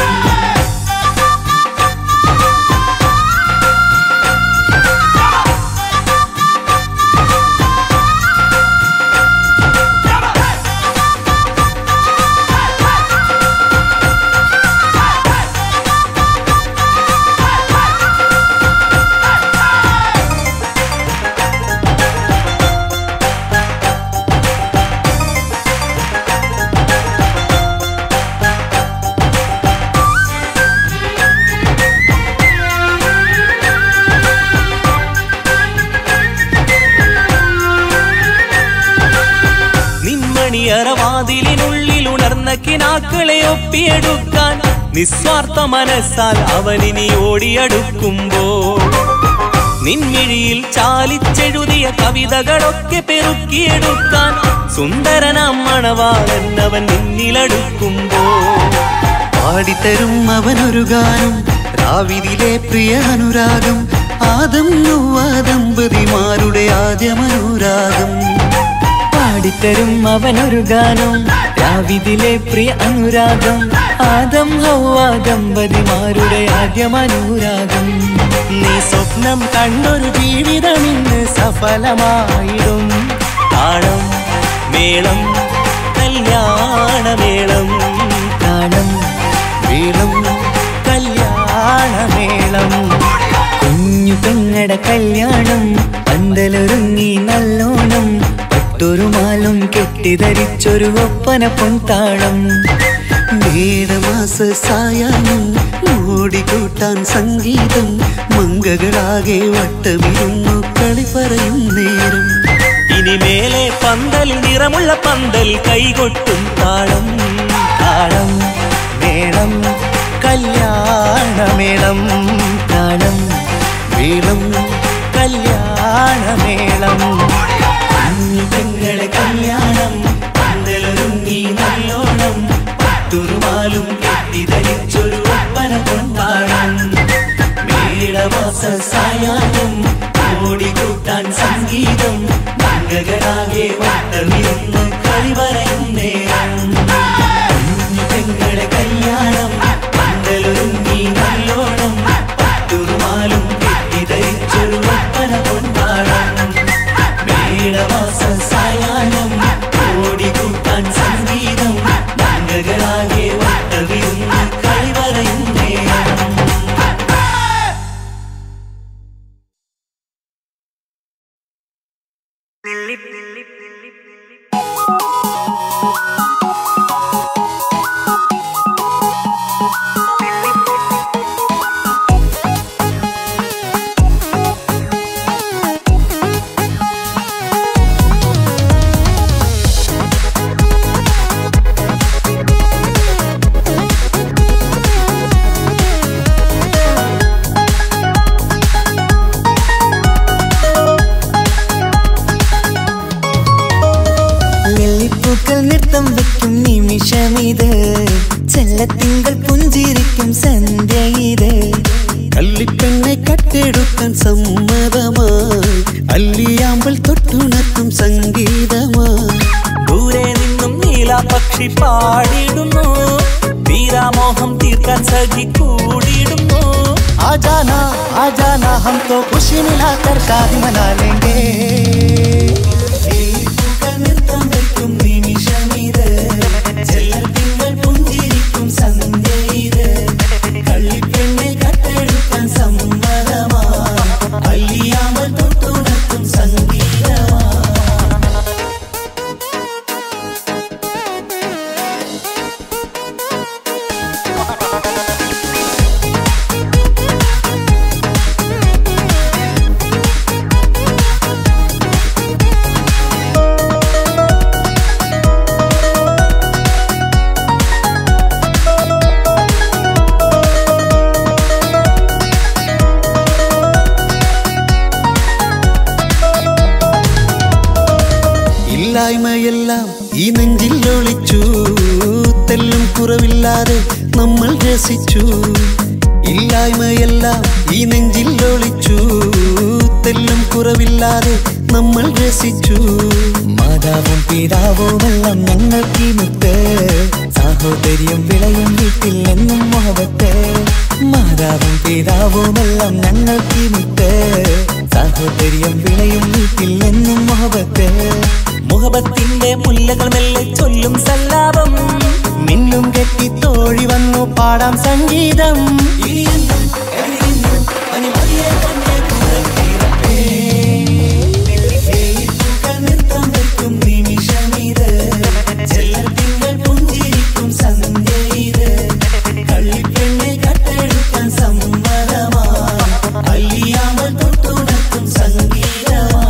നിന്മണിയറവാതിലിനുള്ളിൽ ഉണർന്ന കിനാക്കളെ ഒപ്പിയെടുക്കാൻ നിസ്വാർത്ഥ മനസ്സാൽ അവനിനി ഓടിയടുക്കുമ്പോൾ നിൻമിഴിയിൽ ചാലിച്ചെഴുതിയ കവിതകളൊക്കെ പെറുക്കിയെടുക്കാൻ സുന്ദരനാം മണവാളൻ അവൻ നിന്നിലടുക്കുമ്പോൾ പാടിത്തരും അവനൊരു ഗാനം രാവിലെ പ്രിയ അനുരാഗം ആദം നൊവ്വ ദമ്പതിമാരുടെ ആദ്യമനുരാഗം പാടിത്തരും അവനൊരു ഗാനം രാവിതിലെ പ്രിയ അനുരാഗം ആദം ഹൗവ ദമ്പതിമാരുടെ ആദ്യമനുരാഗം നീ സ്വപ്നം കണ്ടൊരു ജീവിതം ഇന്ന് സഫലമായിടും താളം മേളം കല്യാണമേളം താളം മേളം കല്യാണമേളം കുഞ്ഞു പെങ്ങട കല്യാണം പന്തലൊരുങ്ങി നല്ലോണം പട്ടൊരു മാലും കെട്ടിധരിച്ചൊരു ഒപ്പന പൊൻതാളം മേടമാസ സായാഹ്നം ഓടിക്കൂട്ടാൻ സംഗീതം മങ്കകളാകെ വട്ടമിരുന്നു കളി പറയും നേരം ഇനി മേലെ പന്തൽ നിറമുള്ള പന്തൽ കൈകൊട്ടും താളം താളം മേളം കല്യാണമേളം താളം മേളം കല്യാണമേളം കുഞ്ഞു പെങ്ങളെ കല്യാണം പന്തലൊരുങ്ങി നല്ലോണം പട്ടുറുമാലും കെട്ടിധരിച്ചൊരു ഒപ്പന കൊണ്ടാടം മേടമാസ സായാഹ്നം ഓടിക്കൂട്ടാൻ സംഗീതം മംഗകളാകെ വട്ടമിരുന്ന് കളി പറയും നേരം കുഞ്ഞു പെങ്ങളെ കല്യാണം പന്തലൊരുങ്ങി നല്ലോണം പട്ടുറുമാലും കെട്ടിധരിച്ചൊരു ഒപ്പന കൊണ്ടാടം മേടമാസ സായാഹ്നം ഓടിക്കൂട്ടാൻ സംഗീതം മംഗകളാകെ വട്ടവിരുന്ന് കളി പറയും നേരം നെല്ലിപ്പൂക്കൾ നൃത്തം വെക്കും നിമിഷമിത് ചെല്ലത്തിങ്കൾ പുഞ്ചിരിക്കും സന്ധ്യ ഇത് കള്ളിപ്പെണ്ണെ കട്ടെടുക്കാൻ സമ്മതമായി അല്ലിയാമ്പൽ തൊട്ടുണർത്തും സംഗീതമായി ദൂരെ നിന്നും നീലാപക്ഷി പാടിടുന്നു തീരാമോഹം തീർക്കാൻ സഖി കൂടിയിടുന്നു आजाना आजाना हम तो खुशी मिलाकर शादी मना लेंगे നെല്ലിപ്പൂക്കൾ നൃത്തം വെക്കും നിമിഷമിത് ചെല്ലത്തിങ്കൾ പുഞ്ചിരിക്കും സന്ധ്യ ഇത് കള്ളിപ്പെണ്ണെ കട്ടെടുക്കാൻ സമ്മതമാ അല്ലിയാമൽ തൊട്ടുണർത്തും സംഗീതമാ ഇല്ലായ്മയെല്ലാം ഈ നെഞ്ചിൽ ഒളിച്ചു തെല്ലും കുറവില്ലാതെ നമ്മൾ രസിച്ചു ഇല്ലായ്മയെല്ലാം ഈ നെഞ്ചിൽ ഒളിച്ചു തെല്ലും കുറവില്ലാതെ നമ്മൾ രസിച്ചു മാതാവും പിതാവുമെല്ലാം ഞങ്ങൾക്ക് ഈ മുത്ത് സാഹോദര്യം വിളയും വീട്ടിൽ എന്നും മുഹബത്ത് മാതാവും പിതാവുമെല്ലാം ഞങ്ങൾക്ക് ഈ മുത്ത് സാഹോദര്യം വിളയും വീട്ടിൽ എന്നും മുഹബത്ത് മുഹബത്തിന്റെ മുല്ലകൾ മെല്ലെ ചൊല്ലും സല്ലാപം മിന്നും കെട്ടി തോഴി വന്നു പാടാം സംഗീതം ഇനിയെന്നും എവിടെയെന്നും അനുമതിയെ തന്നെ പുറത്തിറപ്പേ. നെല്ലിപ്പൂക്കൾ നൃത്തം വെക്കും നിമിഷമിത്. ചെല്ലത്തിങ്കൾ പുഞ്ചിരിക്കും സന്ധ്യ ഇത്. കള്ളിപ്പെണ്ണെ കട്ടെടുക്കാൻ സമ്മതമാ. അല്ലിയാമ്പൽ തൊട്ടുണർത്തും സംഗീതമാ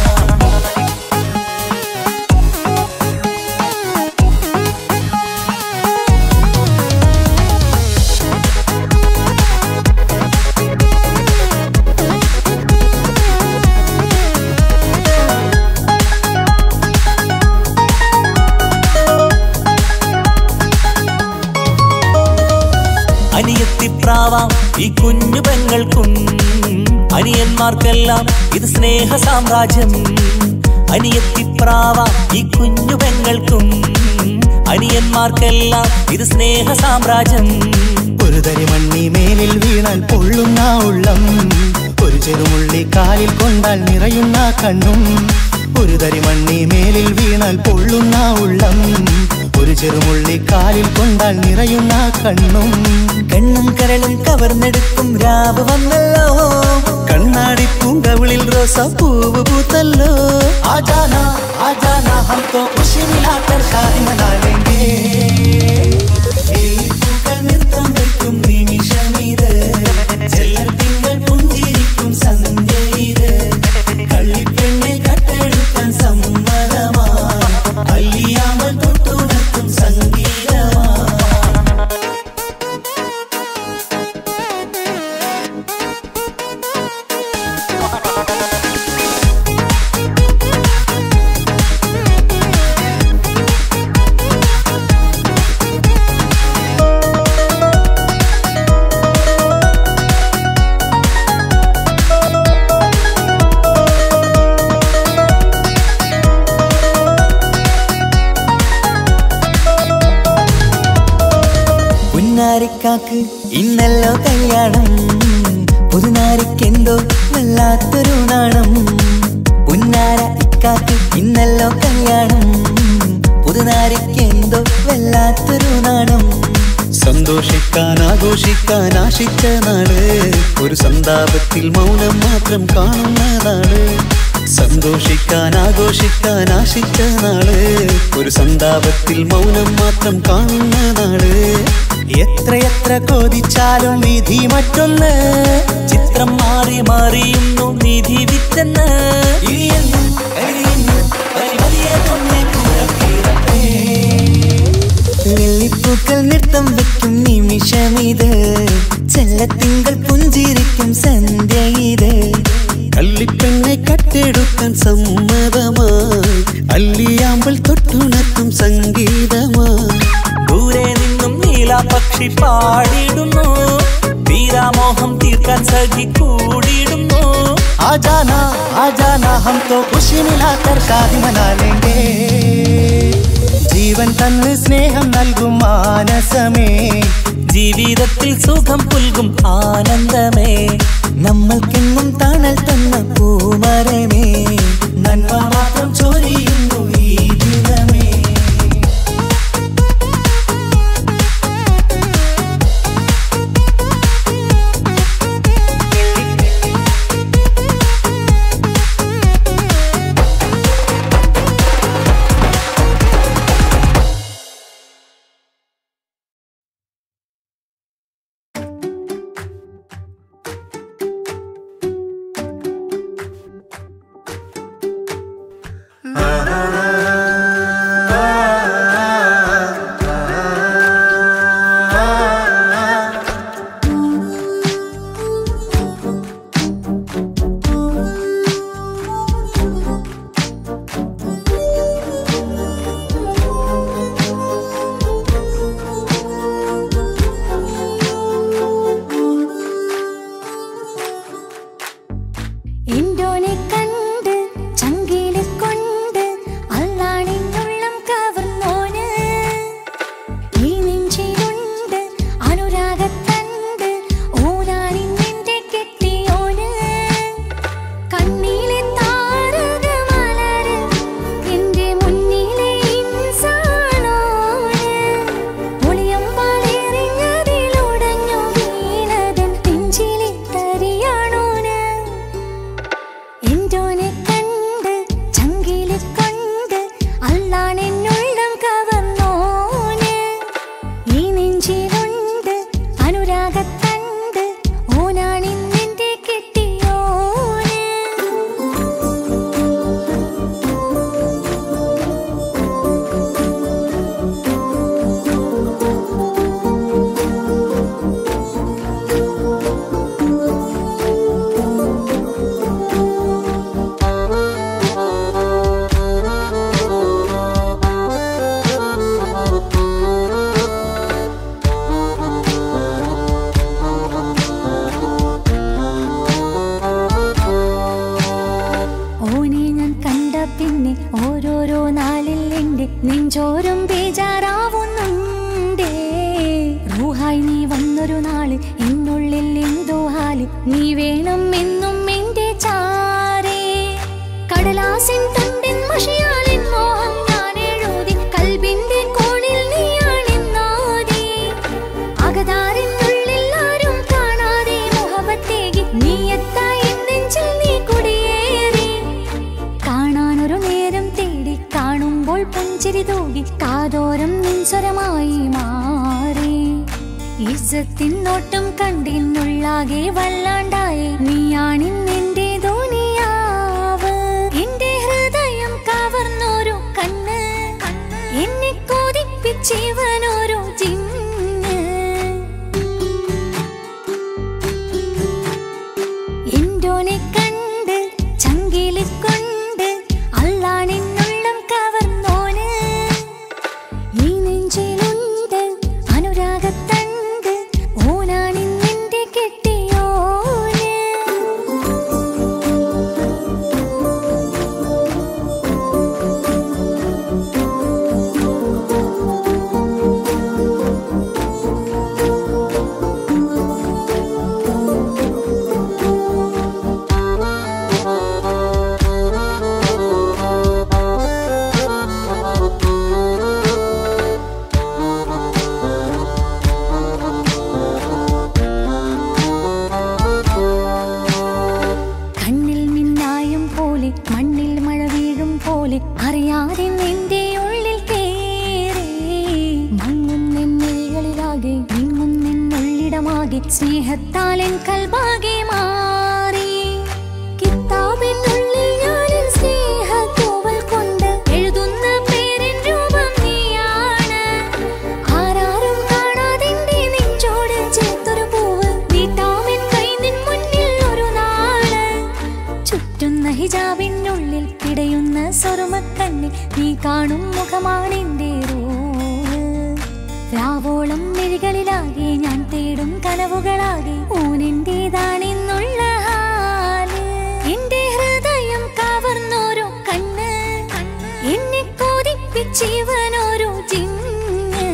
അനിയത്തിപ്രാവാം ഈ കുഞ്ഞു പെങ്ങൾക്കും അനിയന്മാർക്കെല്ലാം ഇത് സ്നേഹ സാമ്രാജ്യം അനിയത്തിപ്രാവാം ഈ കുഞ്ഞു പെങ്ങൾക്കും അനിയന്മാർക്കെല്ലാം ഇത് സ്നേഹ സാമ്രാജ്യം ഒരു തരി മണ്ണി മേലിൽ വീണാൽ പൊള്ളുന്ന ഉള്ളം ഒരു ചെറുമുള്ളി കാലിൽ കൊണ്ടാൽ നിറയുന്ന കണ്ണും ഒരു തരി മണ്ണി മേലിൽ വീണാൽ പൊള്ളുന്ന ഉള്ളം ഒരു ചെറുമുള്ളി കാലിൽ കൊണ്ടാൽ നിറയുന്ന കണ്ണും കണ്ണും കരളും കവർന്നെടുക്കും രാവ് വന്നല്ലോ കണ്ണാടി പൂങ്കവിളിൽ റോസ പൂവ് പൂത്തല്ലോ ആജാന ആജാന ഹം തോ ഖുഷി മിലാക്കർ ഷാദി മനാലേംഗേ പൂക്കൾ നൃത്തം വെക്കും നിമിഷമിത് ചെല്ലർ തിങ്കൾ പുഞ്ചിരിക്കും സന്ധ്യ ഇത് കള്ളിപ്പെണ്ണെ കട്ടെടുക്കാൻ സമ്മതമാ അല്ലിയാമൽ തൊട്ടുണർത്തും സംഗീതമാ പുന്നാരിക്കാക്ക് ഇന്നല്ലോ കല്യാണം പുതുനാരിക്കെന്തോ വല്ലാത്തൊരു നാണം പുന്നാര ഇക്കാക്ക് ഇന്നല്ലോ കല്യാണം പുതുനാരിക്കെന്തോ വല്ലാത്തൊരു നാണം സന്തോഷിക്കാൻ ആഘോഷിക്കാൻ ആശിച്ച നാള് ഒരു സന്താപത്തിൽ മൗനം മാത്രം കാണുന്ന നാള് സന്തോഷിക്കാൻ ആഘോഷിക്കാൻ ആശിച്ച നാള് ഒരു സന്താപത്തിൽ മൗനം മാത്രം കാണുന്ന നാള് എത്രയെത്ര കോതിച്ചാലും വിധി മറ്റൊന്ന് ചിത്രം മാറി മാറിയുന്നു നിധി വിറ്റെന്ന് ഇനിയെന്നും കഴിയുന്നു പരിമതിയെ തന്നെ കൂടപ്പീരപ്പേ. വെള്ളിപ്പൂക്കൾ നൃത്തം വെക്കും നിമിഷമിത് ചെല്ലത്തിങ്കൾ പുഞ്ചിരിക്കും സന്ധ്യ ഇത് കള്ളിപ്പെണ്ണെ കട്ടെടുക്കാൻ സമ്മതമായി അല്ലിയാമ്പൽ തൊട്ടുണർത്തും സംഗീതമായി ദൂരെ നിന്നും നീലാപക്ഷി പാടിയിടുന്നു വീരാമോഹം തീർക്കാൻ സഖി കൂടിയിടുന്നു आजाना आजाना हम तो खुशी मिलाकर शादी मना लेंगे ജീവൻ തന്ന് സ്നേഹം നൽകും മാനസമേ ജീവിതത്തിൽ സുഖം പുൽകും ആനന്ദമേ നമ്മൾക്കെന്നും തണൽ തന്ന പൂമരമേ നന്മ മാത്രം ചൊരിയുന്നു ഈ ദിനമേ എന്തോനെ കണ്ട് ചങ്കില് കൊണ്ട് അള്ളാണിന്നുള്ളം കവർന്നോന് ഈ നെഞ്ചിലുണ്ട് അനുരാഗത്തണ്ട് ഓനാണിന്നെന്റെ കെട്ടിയോന് കണ്ണിലെ താരകമലര് എന്റെ മുന്നിലെ ഇൻസാണോന് ഒളിയമ്പാലെറിഞ്ഞതിലുടഞ്ഞു വീണതൻ നെഞ്ചിലെ തരിയാണോന് എന്തോനെ കണ്ട് ചങ്കില് കൊണ്ട് അള്ളാണെന്നുള്ളം കവർന്നോന് ഈ നെഞ്ചിലുണ്ട് അനുരാഗത്തണ്ട് ഓനാണിന്നെന്റെ കെട്ടിയോന് ഓനെ ഞാൻ കണ്ട പിന്നെ ഓരോരോ നാളിൽ എന്റെ നെഞ്ചോരം ബേജാറാവുന്നുണ്ടേ റൂഹായി നീ വന്നൊരു നാള് എന്നുള്ളിൽ എന്തോ ഹാല് നീ വേണം എന്നും എന്റെ ചാരേ കടലാസിൻ തണ്ടിൻ മഷിയാലിൻ മോഹം ഞാൻ എഴുതി കൽബിന്റെ കോണിൽ പുഞ്ചിരി തൂകി കാതോരം നിൻസ്വരമായി മാറി ഇസത്തിൻ നോട്ടം കണ്ടിന്നുള്ളാകെ വല്ലാണ്ടായി നീയാണിന്നെന്റെ ധോനിയാവ് എന്റെ ഹൃദയം കവർന്നോരു കണ്ണ് എന്നെ കൊതിപ്പിച്ചിവനോരു ജിന്ന് എന്തോനെ കണ്ട് ചങ്കില് കൊണ്ട് അള്ളാണെന്നുള്ളം കവർന്നോന് ഈ നെഞ്ചിലുണ്ട് അനുരാഗത്തണ്ട് ഓനാണിന്നെന്റെ കെട്ടിയോന് കണ്ണിൽ മിന്നായം പോലെ മണ്ണിൽ മഴ വീഴും പോലെ അറിയാതെ നിന്റെ ഉള്ളിൽ കേറി മങ്ങുന്നെന്നുള്ളിലാകെ വിങ്ങുന്നെന്നുള്ളിടമാകെ സ്നേഹത്താലൻ കൽബാകെ മാറി കിതാബിനുള്ളിൽ ഞാനിൻ സ്നേഹത്തൂവൽ കൊണ്ട് എഴുതുന്ന പേരിൻ രൂപം നീയാണ് ആരാരും കാണാതെന്റെ നെഞ്ചോട് ചേർത്തൊരു പൂവ് നീട്ടാമെൻ കൈ നിൻ മുന്നിൽ ഒരു നാള് ചുറ്റുന്ന ഹിജാബിനുള്ളിൽ പിടയുന്ന സ്വർമക്കണ്ണിൽ നീ കാണും മുഖമാണെന്റെ റൂഹ് രാവോളം മിഴികളിലാകെ ഞാൻ തേടും കനവുകളാകെ ഊനെന്റേതാണെന്നുള്ള ഹാല് എന്റെ ഹൃദയം കവർന്നോരോ കണ്ണ് എന്നെ കൊതിപ്പിച്ചിവനോരോ ജിന്ന്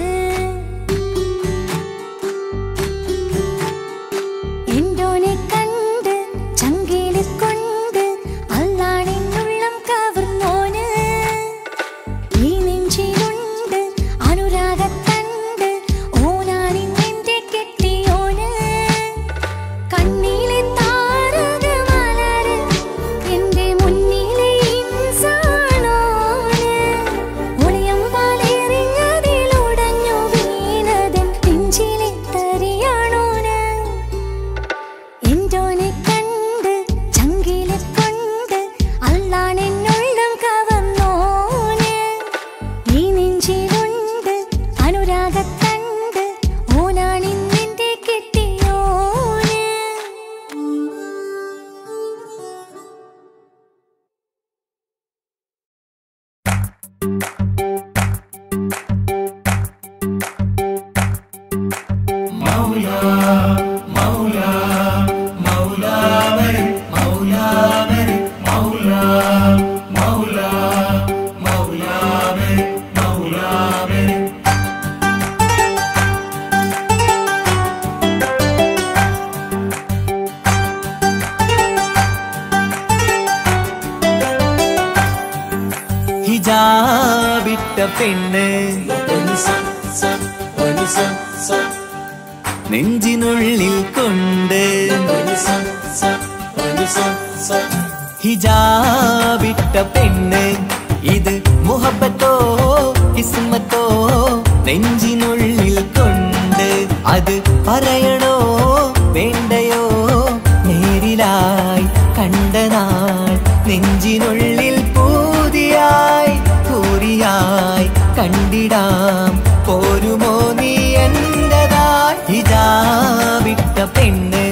എന്തോനെ കണ്ട് ചങ്കില് കൊണ്ട് അല്ലാണെന്നുള്ളം കവർന്നോന് ഈ നെഞ്ചിലുണ്ട് അനുരാഗത്തണ്ട് ഓനാണിന്നെന്റെ കെട്ടിയോന് കണ്ണിലെ താരകമലര് എന്റെ മുന്നിലെ ഇൻസാണോന് ഒളിയം പാലെറിഞ്ഞതിലുടഞ്ഞു വീണതൻ നെഞ്ചിലെ തരിയാണോന് എന്തോനെ കണ്ട് ചങ്കിലെ കൊണ്ട് അല്ലാണെന്നുള്ളം കവർന്നോന് ഈ നെഞ്ചിലുണ്ട് അനുരാഗത്തണ്ട് ഓനാണിന്നെന്റെ കെട്ടിയോന് ഹിജാബിട്ട പെണ്ണ് നെഞ്ചിനുള്ളിൽ കൊണ്ട് ഹിജാബിട്ട പെണ്ണ് ഇത് മുഹബത്തോ കിസ്മത്തോ നെഞ്ചിനുള്ളിൽ കൊണ്ട് അത് പറയണോ വേണ്ടയോ നേരിലായി കണ്ട നാൾ നെഞ്ചിനുള്ളിൽ പൂതിയായി പൂരിയായി കണ്ടിടാം പോരുമോ നീ എന്റതായി ഹിജാബിട്ട പെണ്ണ്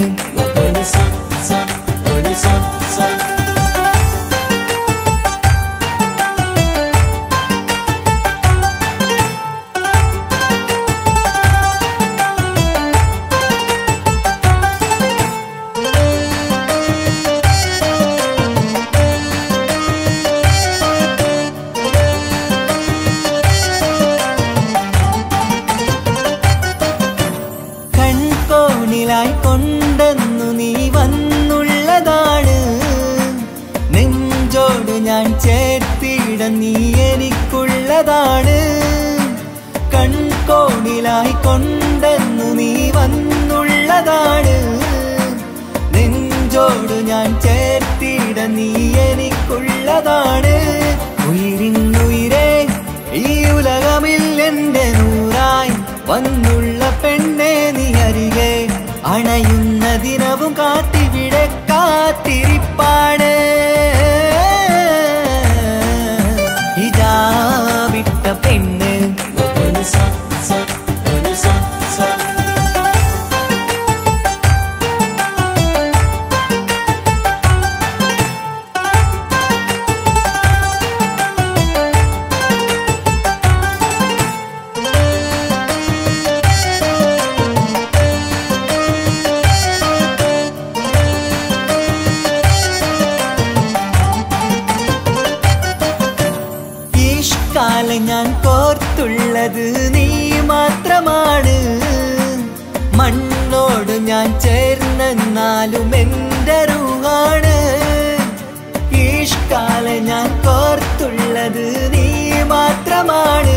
കൺകോണിലായി കൊണ്ടെന്നു നീ വന്നുള്ളതാണ് നെഞ്ചോട് ഞാൻ ചേർത്തിട നീ എനിക്കുള്ളതാണ് കൺകോണിലായി കൊണ്ടെന്നു നീ വന്നുള്ളതാണ് നെഞ്ചോട് ഞാൻ ചേർത്തിട നീ എനിക്കുള്ളതാണ് ഉയിരിന്നുയിരേ ഈ ഇഷ്കാലം ഞാൻ കോർത്തുള്ളത് നീ മാത്രമാണ് മണ്ണോട് ഞാൻ ചേർന്നെന്നാലും എൻ്റെ റൂഹാണ് ഇഷ്കാലം ഞാൻ കോർത്തുള്ളത് നീ മാത്രമാണ്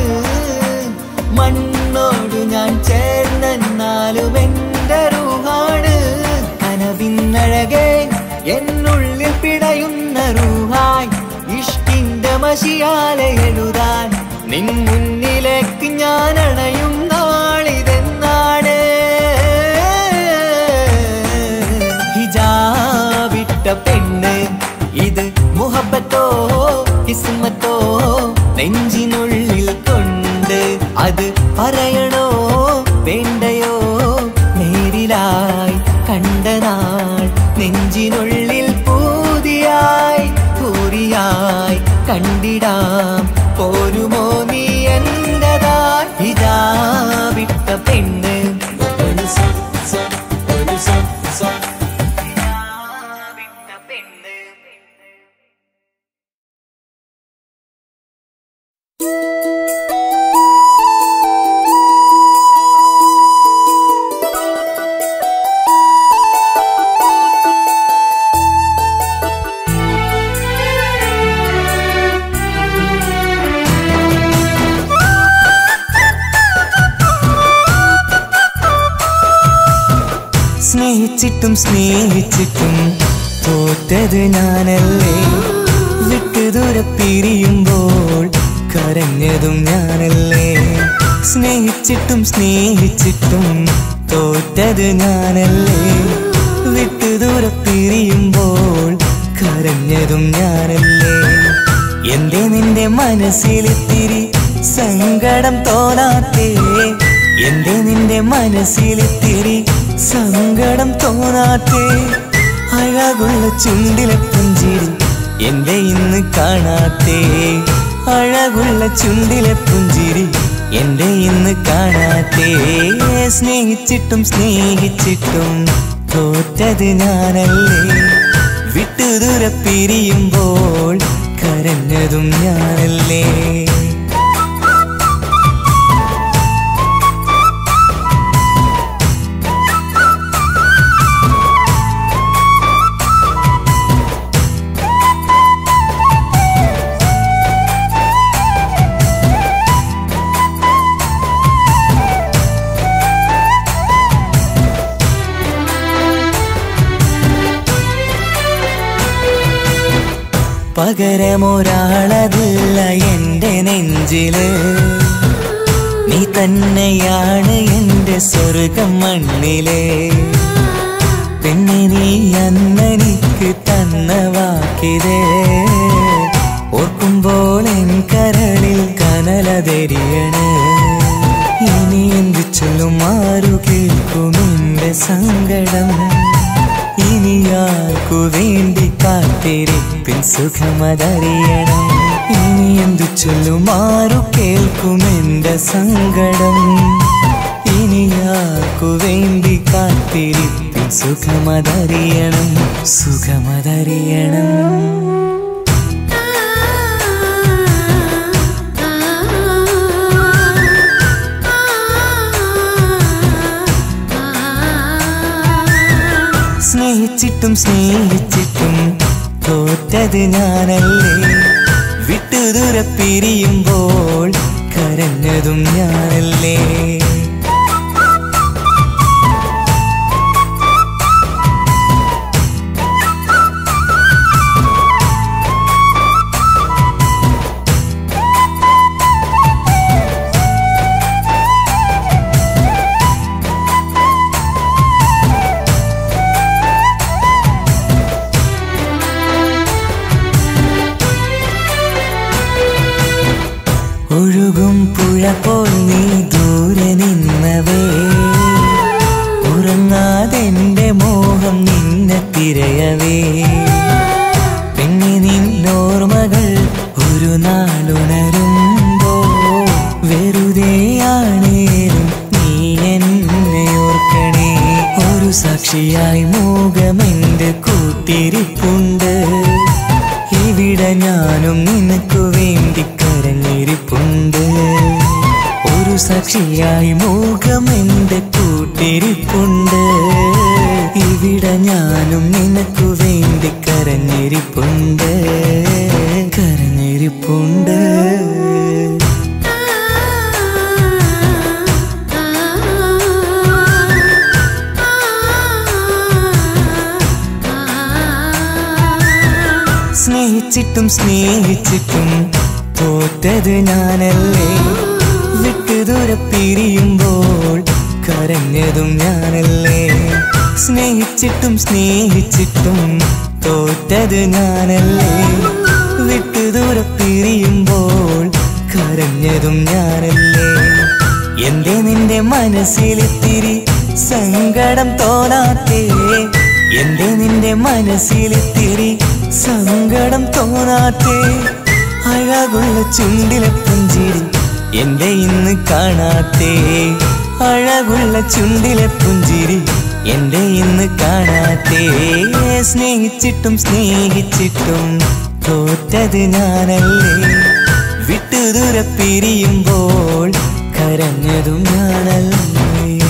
മണ്ണോട് ഞാൻ ചേർന്നെന്നാലും എൻ്റെ റൂഹാണ് കനവിന്നഴകെ എന്നുള്ളിൽ പിടയുന്ന റൂഹായി ഇഷ്ടിന്റെ മഷിയാലെ എഴുതാൻ നിൻ മുന്നിലേക്ക് ഞാൻ അണയും നാളിതെന്നാണ് ഹിജാബിട്ട പെണ്ണ് ഇത് മുഹബത്തോ കിസ്മത്തോ നെഞ്ചിനുള്ളിൽ കൊണ്ട് അത് പറയണോ വേണ്ടയോ നേരിലായി കണ്ട നാൾ നെഞ്ചിനുള്ളിൽ പൂതിയായി പൂരിയായി കണ്ടിടാം പോരുമോ നീ എന്റതായി ഇതാ വിട്ട പെണ്ണ് ഒരു സ, സ, ഒരു സ, സ. ഇതാ വിട്ട പെണ്ണ് സ്നേഹിച്ചിട്ടും സ്നേഹിച്ചിട്ടും തോറ്റത് ഞാനല്ലേ വിട്ടു ദൂരെ പിരിയുമ്പോൾ കരഞ്ഞതും ഞാനല്ലേ സ്നേഹിച്ചിട്ടും സ്നേഹിച്ചിട്ടും തോറ്റത് ഞാനല്ലേ വിട്ടു ദൂരെ പിരിയുമ്പോൾ കരഞ്ഞതും ഞാനല്ലേ എന്റെ നിന്റെ മനസ്സിലിത്തിരി സങ്കടം തോന്നാത്തേ എന്റെ നിന്റെ മനസ്സിലിത്തിരി സങ്കടം തോന്നാത്തേ അഴകുള്ള ചുണ്ടിലെ പുഞ്ചിരി എന്റെ ഇന്ന് കാണാത്തേ അഴകുള്ള ചുണ്ടിലെ പുഞ്ചിരി എന്റെ ഇന്ന് കാണാത്തേ സ്നേഹിച്ചിട്ടും സ്നേഹിച്ചിട്ടും തോറ്റത് ഞാനല്ലേ വിട്ടു ദൂരെ പിരിയുമ്പോൾ കരഞ്ഞതും ഞാനല്ലേ പകരമൊരാളതില്ല എന്റെ നെഞ്ചില് നീ തന്നെയാണ് എന്റെ സ്വർഗം മണ്ണിലെ പിന്നെ നീ അന്നെനിക്ക് തന്ന വാക്കിത് ഓർക്കുമ്പോൾ എൻ കരളിൽ കനലതെരിയണ് ഇനി എന്ത് ചൊല്ലും ആരു കേൾക്കും എന്റെ സങ്കടം ഇനി ആർക്കു വേണ്ടി കാത്തിരിപ്പിൻ സുഖമതറിയണം ഇനി എന്തു ചൊല്ലും ആരു കേൾക്കും എന്റെ സങ്കടം ഇനി ആർക്കു വേണ്ടി കാത്തിരിപ്പിൻ സുഖമതറിയണം സുഖമതറിയണം സ്നേഹിച്ചിട്ടും സ്നേഹിച്ചിട്ടും തോറ്റത് ഞാനല്ലേ വിട്ടു ദൂരെ പിരിയുമ്പോൾ കരഞ്ഞതും ഞാനല്ലേ ഒഴുകും പുഴ പോൽ നീ ദൂരെ നിന്നവേ ഉറങ്ങാതെന്റെ മോഹം നിന്നെ തിരയവേ പിന്നെ നിന്നോർമകൾ ഒരു നാളുണരുമ്പോ വെറുതെയാണേലും നീ എന്നെ ഓർക്കണേ ഒരു സാക്ഷിയായി മൂകമെന്റെ കൂട്ടിരിപ്പുണ്ട് ഇവിടെ ഞാനും നിനക്കു വേണ്ടി കരഞ്ഞിരിപ്പുണ്ട് ഒരു സാക്ഷിയായി മൂകം എന്റെ കൂട്ടിരിപ്പുണ്ട് ഇവിടെ ഞാനും നിനക്കു വേണ്ടി കരഞ്ഞിരിപ്പുണ്ട് കരഞ്ഞിരിപ്പുണ്ട് സ്നേഹിച്ചിട്ടും സ്നേഹിച്ചിട്ടും തോറ്റത് ഞാനല്ലേ വിട്ടു ദൂരെ പിരിയുമ്പോൾ കരഞ്ഞതും ഞാനല്ലേ സ്നേഹിച്ചിട്ടും സ്നേഹിച്ചിട്ടും തോറ്റത് ഞാനല്ലേ വിട്ടു ദൂരെ പിരിയുമ്പോൾ കരഞ്ഞതും ഞാനല്ലേ എന്റെ നിന്റെ മനസ്സിലിത്തിരി സങ്കടം തോന്നാത്തേ എന്റെ നിന്റെ മനസ്സിലിത്തിരി സങ്കടം തോന്നാത്തേ അഴകുള്ള ചുണ്ടിലെ പുഞ്ചിരി എന്റെ ഇന്ന് കാണാത്തേ അഴകുള്ള ചുണ്ടിലെ പുഞ്ചിരി എന്റെ ഇന്ന് കാണാത്തേ സ്നേഹിച്ചിട്ടും സ്നേഹിച്ചിട്ടും തോറ്റത് ഞാനല്ലേ വിട്ടു ദൂരെ പിരിയുമ്പോൾ കരഞ്ഞതും ഞാനല്ലേ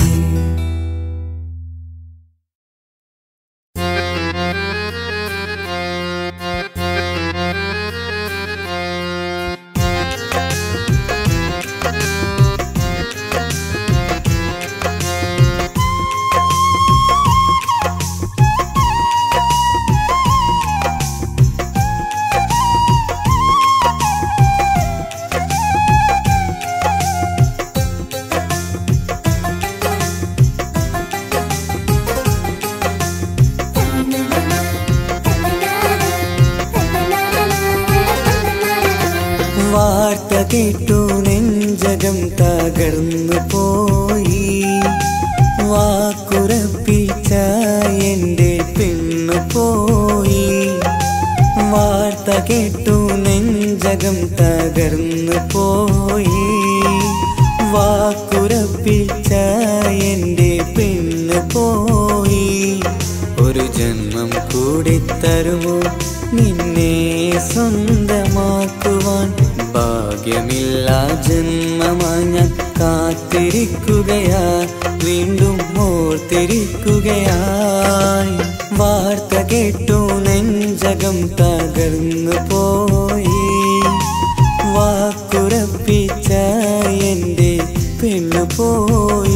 വാർത്ത കേട്ടു നെഞ്ചകം തകർന്നു പോയി വാക്കുറപ്പിച്ച എന്റെ പെണ്ണു പോയി വാർത്ത കേട്ടു നെഞ്ചകം തകർന്നു പോയി വാക്കുറപ്പിച്ച എന്റെ പെണ്ണു പോയി ഒരു ജന്മം കൂടി തരുമോ നിന്നെ സ്വന്തമാക്കുവാൻ ഭാഗ്യമില്ല ജന്മമായി ഞാൻ കാത്തിരിക്കുകയാ വീണ്ടും ഓർത്തിരിക്കുകയായി വാർത്ത കേട്ടു നെഞ്ചകം തകർന്നു പോയി വാക്കുറപ്പിച്ച എന്റെ പെണ്ണു പോയി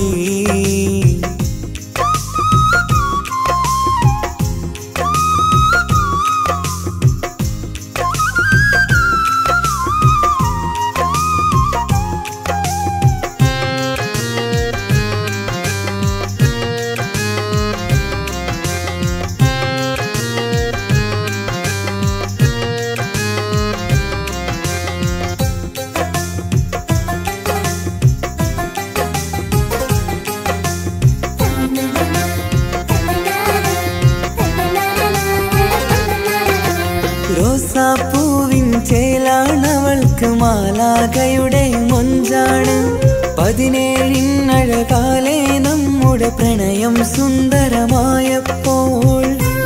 റോസാപ്പൂവിൻ ചേലാണവൾക്ക് മാലാകയുടെ മൊഞ്ചാണ് പതിനേഴിനഴകാലെ നമ്മുടെ പ്രണയം സുന്ദരമായപ്പോൾ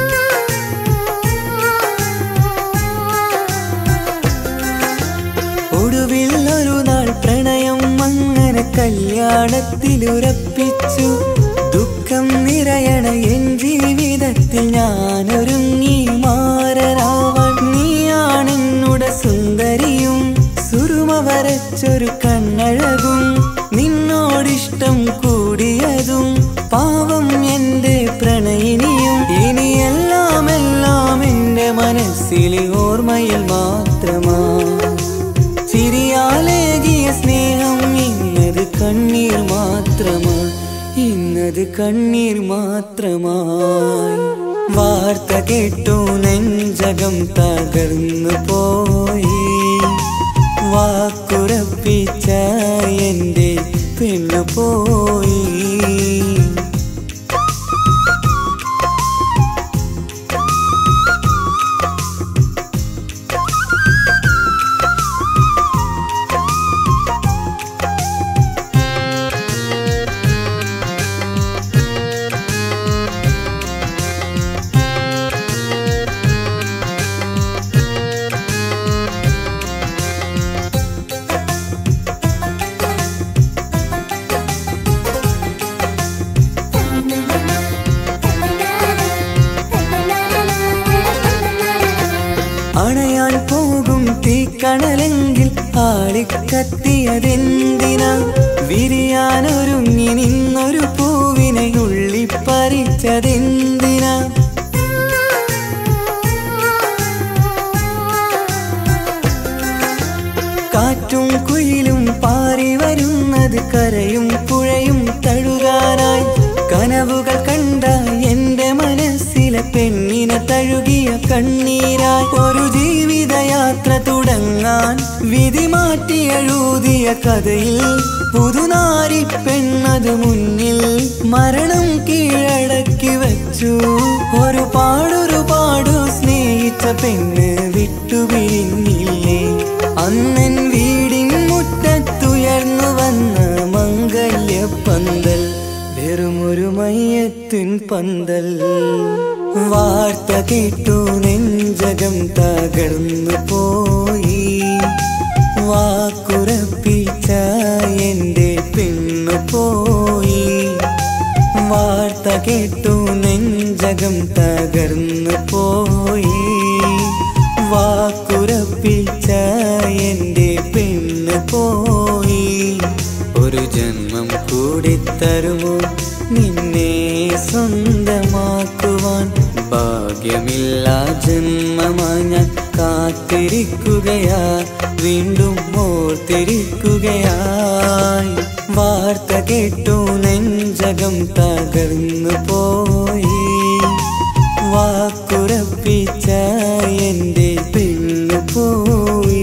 ഒടുവിൽ ഒരു നാൾ പ്രണയം അങ്ങനെ കല്യാണത്തിലുറപ്പിച്ചു ദുഃഖം നിറയണ എൻ ജീവിതത്തിൽ ഞാനൊരുങ്ങി മാറരാവാൻ നീയാണെന്നുടെ സുന്ദരിയും സുറുമ വരച്ചൊരു കണ്ണഴകും നിന്നോടിഷ്ടം കൂടിയതും പാവം എന്റെ പ്രണയിനിയും ഇനിയെല്ലാം എല്ലാം എന്റെ മനസ്സിലെ ഓർമ്മയിൽ മാത്രമാ ചിരിയാലേകിയ സ്നേഹം ഇന്നത് കണ്ണീർ മാത്രമാ ഇന്നത് കണ്ണീർ മാത്രമായി വാർത്ത കേട്ടു നെഞ്ചകം തകർന്നു പോയി വാക്കുറപ്പിച്ച എന്റെ പെണ്ണു പോയി കണലെങ്കിൽ ആളിക്കത്തിയതെന്തിനാ വിരിയാനൊരുങ്ങി നിന്നൊരു പൂവിനെ ഉള്ളിപ്പറിച്ചതെന്തിനാ കാറ്റും കുയിലും പാറി വരുന്നത് കരയും പുഴയും തഴുകാനായി കനവുകൾ കണ്ട എന്റെ മനസ്സിലെ പെണ്ണിനെ തഴുകിയ കണ്ണീരായി ഒരു ജീവിതയാത്ര തുടങ്ങാൻ വിധി മാറ്റി എഴുതിയ കഥയിൽ പുതുനാരി പെണ്ണത് മുന്നിൽ മരണം കീഴടക്കി വെച്ചു ഒരു പാടൊരു പാടു സ്നേഹിച്ച പെണ്ണ് വിട്ടുപിരിഞ്ഞില്ലേ അന്നൻ വീടിൻ മുറ്റത്തുയർന്നു വന്ന മംഗല്യ പന്തൽ വെറുമൊരു മയ്യത്തിൻ പന്തൽ വാർത്ത കേട്ടു നെഞ്ചകം തകർന്നു പോയി വാക്കുറപ്പിച്ച എന്റെ പെണ്ണു പോയി വാർത്ത കേട്ടു നെഞ്ചകം തകർന്നു പോയി വാക്കുറപ്പിച്ച എന്റെ പെണ്ണ് പോയി ഒരു ജന്മം കൂടി തരുമോ നിന്നെ സ്വന്തമാക്കുവാൻ ഭാഗ്യമില്ല ജന്മമായി ഞാൻ കാത്തിരിക്കുകയാ വീണ്ടും ഓർത്തിരിക്കുകയായി വാർത്ത കേട്ടു നെഞ്ചകം തകർന്നു പോയി വാക്കുറപ്പിച്ച എന്റെ പെണ്ണു പോയി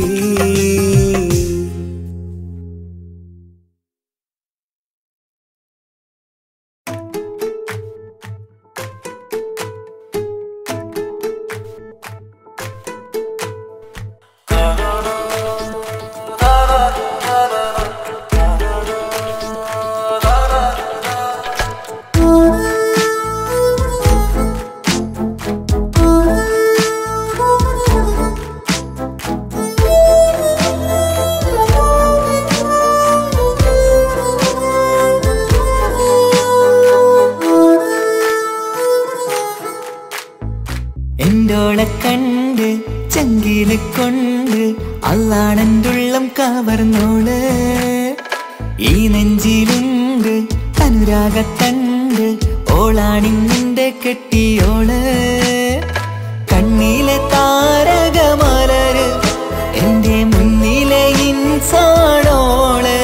എന്തോളെ കണ്ട് ചങ്കില് കൊണ്ട് അള്ളാണെന്തുള്ളം കവർന്നോള് ഈ നെഞ്ചിലുണ്ട് അനുരാഗത്തണ്ട് ഓളാണിന്നിന്റെ കെട്ടിയോള് കണ്ണിലെ താരകമലര് എന്റെ മുന്നിലെ ഇൻസാണോള്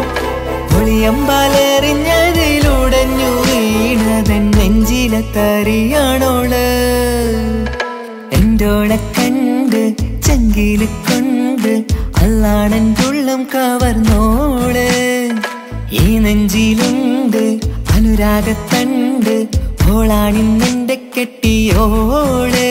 ഒളിയമ്പാലെറിഞ്ഞതിലുടഞ്ഞു വീണതൻ നെഞ്ചിലെ തറിയാണോള് എന്തോളെ കണ്ട് ചങ്കില് കൊണ്ട് അള്ളാണൻ തുള്ളം കവർന്നോള് ഈ നെഞ്ചിലുണ്ട് അനുരാഗത്തണ്ട് ഓളാണിന്നെന്റെ കെട്ടിയോള്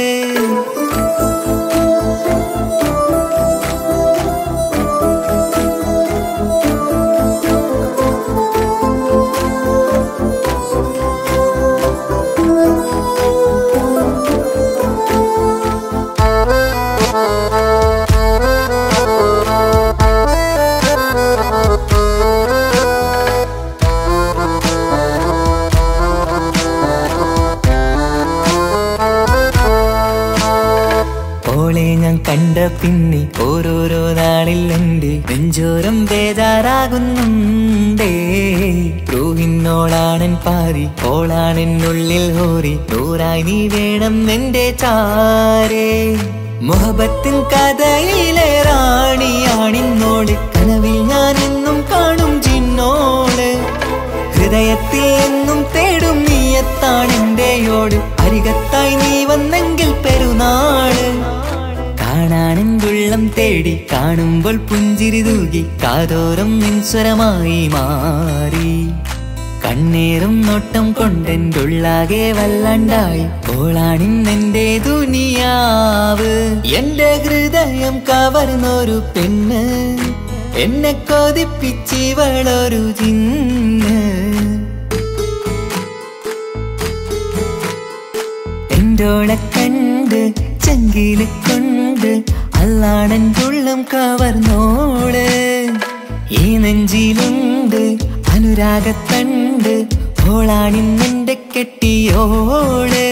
ഓളെ ഞാൻ കണ്ട പിന്നെ ഓരോരോ നാളിൽ എന്റെ നെഞ്ചോരം ബേജാറാകുന്നുണ്ടേ റൂഹിന്നോളാണൻ പാതി ഓളാണെന്നുള്ളിൽ ഹോറി നൂറായി നീ വേണം എന്റെ ചാരേ മുഹബത്തിൻ കഥയിലെ റാണിയാണിന്നോട് കനവിൽ ഞാൻ എന്നും കാണും ചിന്നോട് ഹൃദയത്തിൽ എന്നും തേടും നീയത്താണെന്റെയോട് അരികത്തായി നീ വന്നെങ്കിൽ പെരുന്നാള് കാണാനെങ്കുള്ളം തേടി കാണുമ്പോൾ പുഞ്ചിരി തൂകി കാതോരം നിൻസ്വരമായി മാറി കണ്ണേറും നോട്ടം കൊണ്ടെൻ്റെ ഉള്ളാകെ വല്ലാണ്ടായി ഓളാണിന്നെന്റെ ദുനിയാവ് എന്റെ ഹൃദയം കവർന്നൊരു പെണ്ണ് എന്നെ കൊതിപ്പിച്ചിവളൊരു ചിന്ന് എന്തോളെ കണ്ട് ചങ്കില് കൊണ്ട് അല്ലാണൻ ഉള്ളം കവർന്നോള് ഈ നെഞ്ചിലുണ്ട് അനുരാഗത്തണ്ട് ഓളാണിന്നെന്റെ കെട്ടിയോള്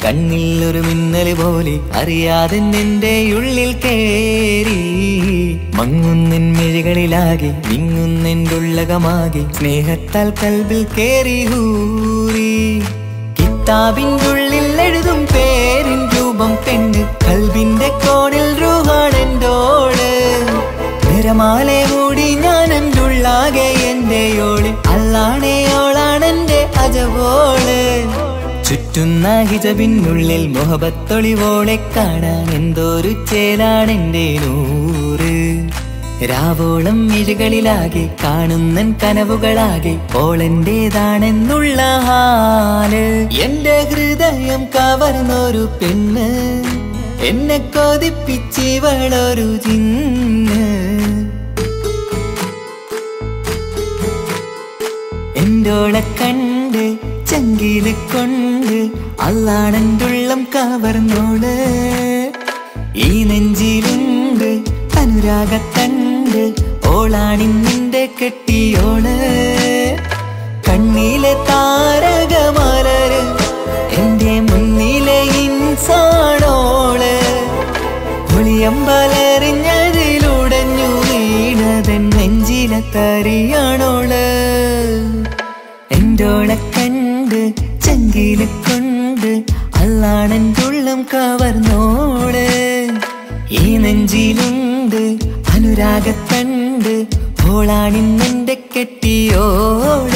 കണ്ണിൽ ഒരു മിന്നല് പോലെ അറിയാതെ നിന്റെ ഉള്ളിൽ കേറി മങ്ങുന്നിൻ മിഴികളിലാകെ വിങ്ങുന്നിൻ്റെ ഉള്ളകമാകെ സ്നേഹത്താൽ കൽബിൽ കേറി ഹൂറി കിതാബിൻ്റെ ഉള്ളിൽ എഴുതും പേരിൻ രൂപം പെണ്ണ് കൽബിന്റെ കോണിൽ രൂഹാണെൻ്റോള് നിരമാലെ മൂടി ഞാൻ എൻ്റെ ഉള്ളാകെ എൻ്റെ ഓള് അല്ലാണേ ഓളാണെൻ്റെ അജവോള് ചുറ്റുന്ന ഹിജബിനുള്ളിൽ മുഹബത്തൊളിവോളെ കാണാൻ എന്തോരു ചേലാണെൻ്റെ നൂറ് രാവോളം മിഴികളിലാകെ കാണുന്നൻ കനവുകളാകെ ഓളെന്റേതാണെന്നുള്ള ഹാല് എന്റെ ഹൃദയം കവർന്നൊരു പെണ്ണ് എന്നെ കൊതിപ്പിച്ചിവളൊരു ചിന്ന് എന്തോളെ കണ്ട് ചങ്കില് കൊണ്ട് അല്ലാണെന്തുള്ളം കവർന്നോള് ഈ നെഞ്ചിലുണ്ട് അനുരാഗത്തണ്ട് ഓളാണിന്നിന്റെ കെട്ടിയോള് കണ്ണിലെ താരകമലര് എന്റെ മുന്നിലെ ഇൻസാണോള് ഒളിയമ്പലറിഞ്ഞതിലുടഞ്ഞു വീണതൻ നെഞ്ചിലെ തരിയാണോള് എന്തോളെ കണ്ട് ചങ്കില് കൊണ്ട് അല്ലാണെന്തുള്ളം കവർന്നോള് ഈ നെഞ്ചിലുണ്ട് അനുരാഗത്തണ്ട് ഓളാണിന്നെന്റെ കെട്ടിയോള്